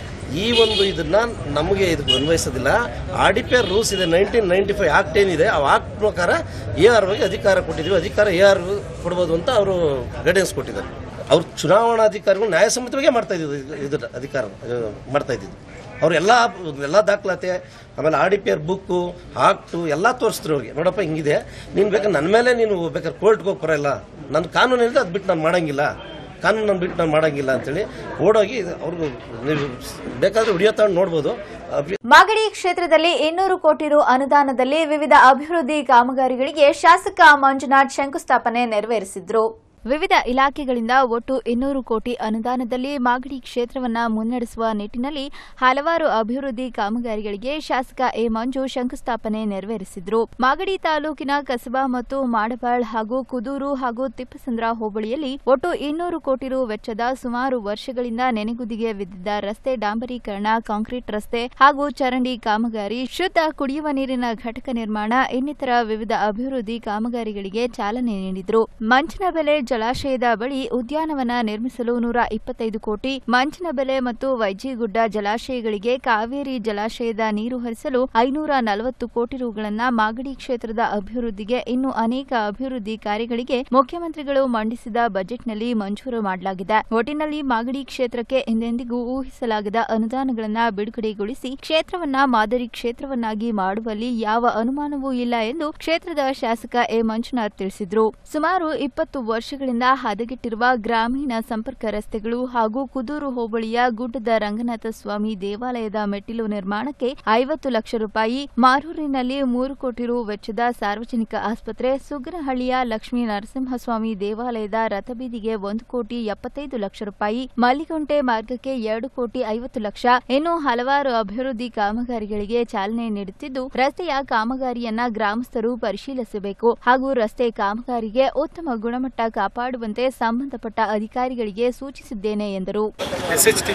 ಈ ಒಂದು ಇದನ್ನ ನಮಗೆ ಇದಕ್ಕೆ ಅನ್ವಯಿಸೋದಿಲ್ಲ R D P R rules ಇದೆ ನೈನ್ಟೀನ್ ನೈನ್ಟಿ ಫೈವ್ ಆಕ್ಟ್ ಏನಿದೆ ಆ ಆಕ್ಟ್ ಪ್ರಕಾರ ಎ ಆರ್ ಬಗ್ಗೆ ಅಧಿಕಾರ ಕೊಟ್ಟಿದ್ದೀವಿ ಅಧಿಕಾರ ಎ ಆರ್ ಕೊಡ್ಬೋದು ಅಂತ ಅವರು ಗೈಡೆನ್ಸ್ ಕೊಟ್ಟಿದ್ದಾರೆ ಅವ್ರು ಚುನಾವಣಾಧಿಕಾರಿಗಳು ನ್ಯಾಯಸಮ್ಮತವಾಗಿ ಮಾಡ್ತಾ ಇದ್ದಿದ್ದು ಇದನ್ನ ಅಧಿಕಾರ ಇದು ಮಾಡ್ತಾ ಇದ್ದಿದ್ದು ಅವ್ರು ಎಲ್ಲ ಎಲ್ಲ ದಾಖಲಾತಿ ಆಮೇಲೆ R D P R book act ಎಲ್ಲ ತೋರಿಸಿದ್ರು ಅವ್ರಿಗೆ ನೋಡಪ್ಪ ಹಿಂಗಿದೆ ನೀನು ಬೇಕಾದ್ರೆ ನನ್ನ ಮೇಲೆ ನೀನು ಬೇಕಾದ್ರೆ ಕೋರ್ಟ್ಗೆ ಹೋಗಿ ಬರೋಲ್ಲ ನನ್ನ ಕಾನೂನು ಏನಿದೆ ಅದು ಬಿಟ್ಟು ನಾನು ಮಾಡಂಗಿಲ್ಲ ಕಾನೂನು ಬಿಟ್ಟು ನಾನು ಮಾಡಂಗಿಲ್ಲ ಅಂತೇಳಿ ಓಡೋಗಿ ಅವ್ರಿಗೂ ನೀವು ಬೇಕಾದ್ರೆ ವಿಡಿಯೋ ತಗೊಂಡು ನೋಡ್ಬೋದು ಅಭಿ- ಮಾಗಡಿ ಕ್ಷೇತ್ರದಲ್ಲಿ ಇನ್ನೂರು ಕೋಟಿ ರು ಅನುದಾನದಲ್ಲಿ ವಿವಿಧ ಅಭಿವೃದ್ಧಿ ಕಾಮಗಾರಿಗಳಿಗೆ ಶಾಸಕ ಮಂಜುನಾಥ್ ಶಂಕುಸ್ಥಾಪನೆ ನೆರವೇರಿಸಿದ್ರು ವಿವಿಧ ಇಲಾಖೆಗಳಿಂದ ಒಟ್ಟು ಇನ್ನೂರು ಕೋಟಿ ಅನುದಾನದಲ್ಲಿ ಮಾಗಡಿ ಕ್ಷೇತ್ರವನ್ನ ಮುನ್ನಡೆಸುವ ನಿಟ್ಟಿನಲ್ಲಿ ಹಲವಾರು ಅಭಿವೃದ್ಧಿ ಕಾಮಗಾರಿಗಳಿಗೆ ಶಾಸಕ ಎ ಮಂಜು ಶಂಕುಸ್ಥಾಪನೆ ನೆರವೇರಿಸಿದ್ರು ಮಾಗಡಿ ತಾಲೂಕಿನ ಕಸಬಾ ಮತ್ತು ಮಾಡಬಾಳ್ ಹಾಗೂ ಕುದೂರು ಹಾಗೂ ತಿಪ್ಪಸಂದ್ರ ಹೋಬಳಿಯಲ್ಲಿ ಒಟ್ಟು ಇನ್ನೂರು ಕೋಟಿ ರು ವೆಚ್ಚದ ಸುಮಾರು ವರ್ಷಗಳಿಂದ ನೆನೆಗುದಿಗೆ ಬಿದ್ದಿದ್ದ ರಸ್ತೆ ಡಾಂಬರೀಕರಣ ಕಾಂಕ್ರೀಟ್ ರಸ್ತೆ ಹಾಗೂ ಚರಂಡಿ ಕಾಮಗಾರಿ ಶುದ್ಧ ಕುಡಿಯುವ ನೀರಿನ ಘಟಕ ನಿರ್ಮಾಣ ಇನ್ನಿತರ ವಿವಿಧ ಅಭಿವೃದ್ಧಿ ಕಾಮಗಾರಿಗಳಿಗೆ ಚಾಲನೆ ನೀಡಿದ್ರು ಮಂಚನಬೆಲೆ ಜಲಾಶಯದ ಬಳಿ ಉದ್ಯಾನವನ ನಿರ್ಮಿಸಲು ನೂರ ಇಪ್ಪತ್ತೈದು ಕೋಟಿ ಮಂಚನಬೆಲೆ ಮತ್ತು ವೈಜಿಗುಡ್ಡ ಜಲಾಶಯಗಳಿಗೆ ಕಾವೇರಿ ಜಲಾಶಯದ ನೀರು ಹರಿಸಲು ಐನೂರ ನಲವತ್ತು ಕೋಟಿ ರುಗಳನ್ನ ಮಾಗಡಿ ಕ್ಷೇತ್ರದ ಅಭಿವೃದ್ಧಿಗೆ ಇನ್ನು ಅನೇಕ ಅಭಿವೃದ್ಧಿ ಕಾರ್ಯಗಳಿಗೆ ಮುಖ್ಯಮಂತ್ರಿಗಳು ಮಂಡಿಸಿದ ಬಜೆಟ್ನಲ್ಲಿ ಮಂಜೂರು ಮಾಡಲಾಗಿದೆ ಒಟ್ಟಿನಲ್ಲಿ ಮಾಗಡಿ ಕ್ಷೇತ್ರಕ್ಕೆ ಹಿಂದೆಂದಿಗೂ ಊಹಿಸಲಾಗದ ಅನುದಾನಗಳನ್ನ ಬಿಡುಗಡೆಗೊಳಿಸಿ ಕ್ಷೇತ್ರವನ್ನ ಮಾದರಿ ಕ್ಷೇತ್ರವನ್ನಾಗಿ ಮಾಡುವಲ್ಲಿ ಯಾವ ಅನುಮಾನವೂ ಇಲ್ಲ ಎಂದು ಕ್ಷೇತ್ರದ ಶಾಸಕ ಎ ಮಂಜುನಾಥ್ ತಿಳಿಸಿದ್ರು ಸುಮಾರು ಇಪ್ಪತ್ತು ವರ್ಷಗಳಿಂದ ಹದಗೆಟ್ಟಿರುವ ಗ್ರಾಮೀಣ ಸಂಪರ್ಕ ರಸ್ತೆಗಳು ಹಾಗೂ ಕುದೂರು ಹೋಬಳಿಯ ಗುಡ್ಡದ ರಂಗನಾಥ ಸ್ವಾಮಿ ದೇವಾಲಯದ ಮೆಟ್ಟಿಲು ನಿರ್ಮಾಣಕ್ಕೆ ಐವತ್ತು ಲಕ್ಷ ರೂಪಾಯಿ ಮಾರೂರಿನಲ್ಲಿ ಮೂರು ಕೋಟಿ ರು ವೆಚ್ಚದ ಸಾರ್ವಜನಿಕ ಆಸ್ಪತ್ರೆ ಸುಗ್ರಹಳ್ಳಿಯ ಲಕ್ಷ್ಮೀ ನರಸಿಂಹಸ್ವಾಮಿ ದೇವಾಲಯದ ರಥಬೀದಿಗೆ ಒಂದು ಕೋಟಿ ಎಪ್ಪತ್ತೈದು ಲಕ್ಷ ರೂಪಾಯಿ ಮಲ್ಲಿಗುಂಟೆ ಮಾರ್ಗಕ್ಕೆ ಎರಡು ಕೋಟಿ ಐವತ್ತು ಲಕ್ಷ ಇನ್ನು ಹಲವಾರು ಅಭಿವೃದ್ಧಿ ಕಾಮಗಾರಿಗಳಿಗೆ ಚಾಲನೆ ನೀಡುತ್ತಿದ್ದು ರಸ್ತೆಯ ಕಾಮಗಾರಿಯನ್ನ ಗ್ರಾಮಸ್ಥರು ಪರಿಶೀಲಿಸಬೇಕು ಹಾಗೂ ರಸ್ತೆ ಕಾಮಗಾರಿಗೆ ಉತ್ತಮ ಗುಣಮಟ್ಟ ಕಾಪಾಡುವಂತೆ ಸಂಬಂಧಪಟ್ಟ ಅಧಿಕಾರಿಗಳಿಗೆ ಸೂಚಿಸಿದ್ದೇನೆ ಎಂದರು ಎಸ್ ಎಚ್ ಟಿ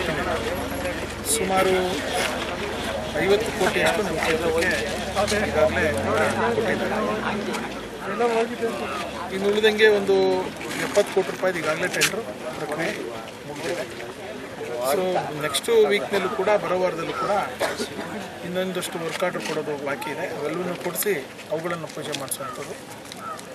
ಸುಮಾರು ಐವತ್ತು ಕೋಟಿಯಷ್ಟು ನಮ್ಮ ಕ್ಷೇತ್ರಕ್ಕೆ ಈಗಾಗಲೇ ಕೊಟ್ಟಿದ್ದಾರೆ ಇನ್ನು ಉಳಿದಂಗೆ ಒಂದು ಎಪ್ಪತ್ತು ಕೋಟಿ ರೂಪಾಯಿದು ಈಗಾಗಲೇ ಟೆಂಡರ್ ಪ್ರಕ್ರಿಯೆ ಮುಗಿದಿದೆ ಸೊ ನೆಕ್ಸ್ಟು ವೀಕ್ನಲ್ಲೂ ಕೂಡ ಬರೋ ವಾರದಲ್ಲೂ ಕೂಡ ಇನ್ನೊಂದಷ್ಟು ವರ್ಕ್ ಆರ್ಡರ್ ಕೊಡೋದು ಬಾಕಿ ಇದೆ ಅವೆಲ್ಲವನ್ನೂ ಕೊಡಿಸಿ ಅವುಗಳನ್ನು ಪೂಜೆ ಮಾಡಿಸುವಂಥದ್ದು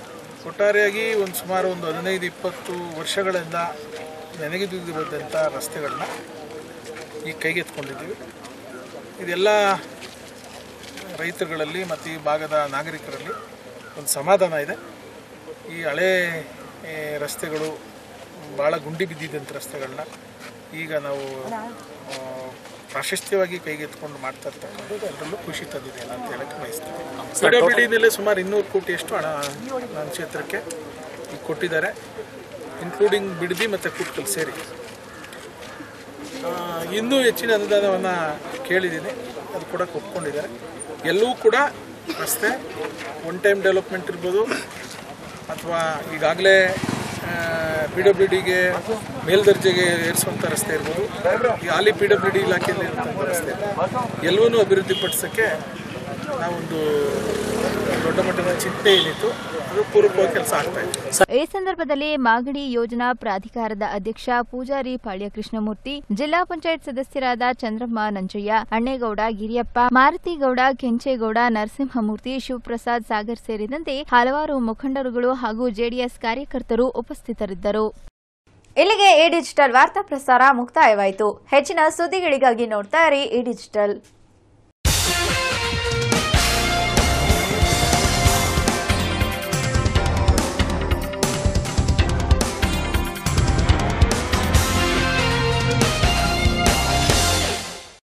ಒಟ್ಟಾರೆಯಾಗಿ ಒಂದು ಸುಮಾರು ಒಂದು ಹದಿನೈದು ಇಪ್ಪತ್ತು ವರ್ಷಗಳಿಂದ ನೆನೆಗಿದ್ದು ಬಂದಂಥ ರಸ್ತೆಗಳನ್ನ ಈಗ ಕೈಗೆತ್ಕೊಂಡಿದ್ದೀವಿ ಇದೆಲ್ಲ ರೈತರುಗಳಲ್ಲಿ ಮತ್ತು ಈ ಭಾಗದ ನಾಗರಿಕರಲ್ಲಿ ಒಂದು ಸಮಾಧಾನ ಇದೆ ಈ ಹಳೆ ಏ, ರಸ್ತೆಗಳು ಭಾಳ ಗುಂಡಿ ಬಿದ್ದಿದ್ದಂಥ ರಸ್ತೆಗಳನ್ನ ಈಗ ನಾವು ಆ, ಪ್ರಾಶಸ್ತ್ಯವಾಗಿ ಕೈಗೆತ್ಕೊಂಡು ಮಾಡ್ತಾ ಇರ್ತಕ್ಕಂಥದ್ದು ಅದರಲ್ಲೂ ಖುಷಿ ತಂದಿದೆ ಅಂತ ಹೇಳಕ್ಕೆ ಬಯಸ್ತೀನಿ ಪಿ ಡಬ್ಲ್ಯೂ ಸುಮಾರು ಇನ್ನೂರು ಕೋಟಿಯಷ್ಟು ಹಣ ನನ್ನ ಕ್ಷೇತ್ರಕ್ಕೆ ಈಗ ಕೊಟ್ಟಿದ್ದಾರೆ ಇನ್ಕ್ಲೂಡಿಂಗ್ ಬಿಡದಿ ಮತ್ತು ಕುಟ್ಕಲ್ ಸೇರಿ ಆ, ಇನ್ನೂ ಹೆಚ್ಚಿನ ಅನುದಾನವನ್ನು ಕೇಳಿದ್ದೀನಿ ಅದು ಕೂಡ ಒಪ್ಕೊಂಡಿದ್ದಾರೆ ಎಲ್ಲವೂ ಕೂಡ ರಸ್ತೆ ಒನ್ ಟೈಮ್ ಡೆವಲಪ್ಮೆಂಟ್ ಇರ್ಬೋದು ಅಥವಾ ಈಗಾಗಲೇ ಪಿ ಡಬ್ಲ್ಯೂ ಡಿಗೆ ಮೇಲ್ದರ್ಜೆಗೆ ಏರಿಸುವಂಥ ರಸ್ತೆ ಇರ್ಬೋದು ಈ ಹಾಲಿ ಪಿ ಡಬ್ಲ್ಯೂ ಡಿ ಇಲಾಖೆಯಲ್ಲಿ ಇರ್ತಕ್ಕಂಥ ರಸ್ತೆ ಎಲ್ಲವನ್ನೂ ಅಭಿವೃದ್ಧಿಪಡಿಸೋಕ್ಕೆ ನಾವೊಂದು ದೊಡ್ಡ ಮಟ್ಟದ ಚಿಂತೆ ಏನಿತ್ತು ಅದು ಪೂರ್ವಕವಾಗಿ ಕೆಲಸ ಆಗ್ತಾ ಇದೆ ಈ ಸಂದರ್ಭದಲ್ಲಿ ಮಾಗಡಿ ಯೋಜನಾ ಪ್ರಾಧಿಕಾರದ ಅಧ್ಯಕ್ಷ ಪೂಜಾರಿ ಪಾಳ್ಯ ಕೃಷ್ಣಮೂರ್ತಿ ಜಿಲ್ಲಾ ಪಂಚಾಯತ್ ಸದಸ್ಯರಾದ ಚಂದ್ರಮ್ಮ ನಂಜಯ್ಯ ಅಣ್ಣೇಗೌಡ ಗಿರಿಯಪ್ಪ ಮಾರುತಿಗೌಡ ಕೆಂಚೇಗೌಡ ನರಸಿಂಹಮೂರ್ತಿ ಶಿವಪ್ರಸಾದ್ ಸಾಗರ್ ಸೇರಿದಂತೆ ಹಲವಾರು ಮುಖಂಡರುಗಳು ಹಾಗೂ ಜೆಡಿಎಸ್ ಕಾರ್ಯಕರ್ತರು ಉಪಸ್ಥಿತರಿದ್ದರು ಇಲ್ಲಿಗೆ ಎ ಡಿಜಿಟಲ್ ವಾರ್ತಾ ಪ್ರಸಾರ ಮುಕ್ತಾಯವಾಯಿತು ಹೆಚ್ಚಿನ ಸುದ್ದಿಗಳಿಗಾಗಿ ನೋಡ್ತಾ ಇರಿ ಎ ಡಿಜಿಟಲ್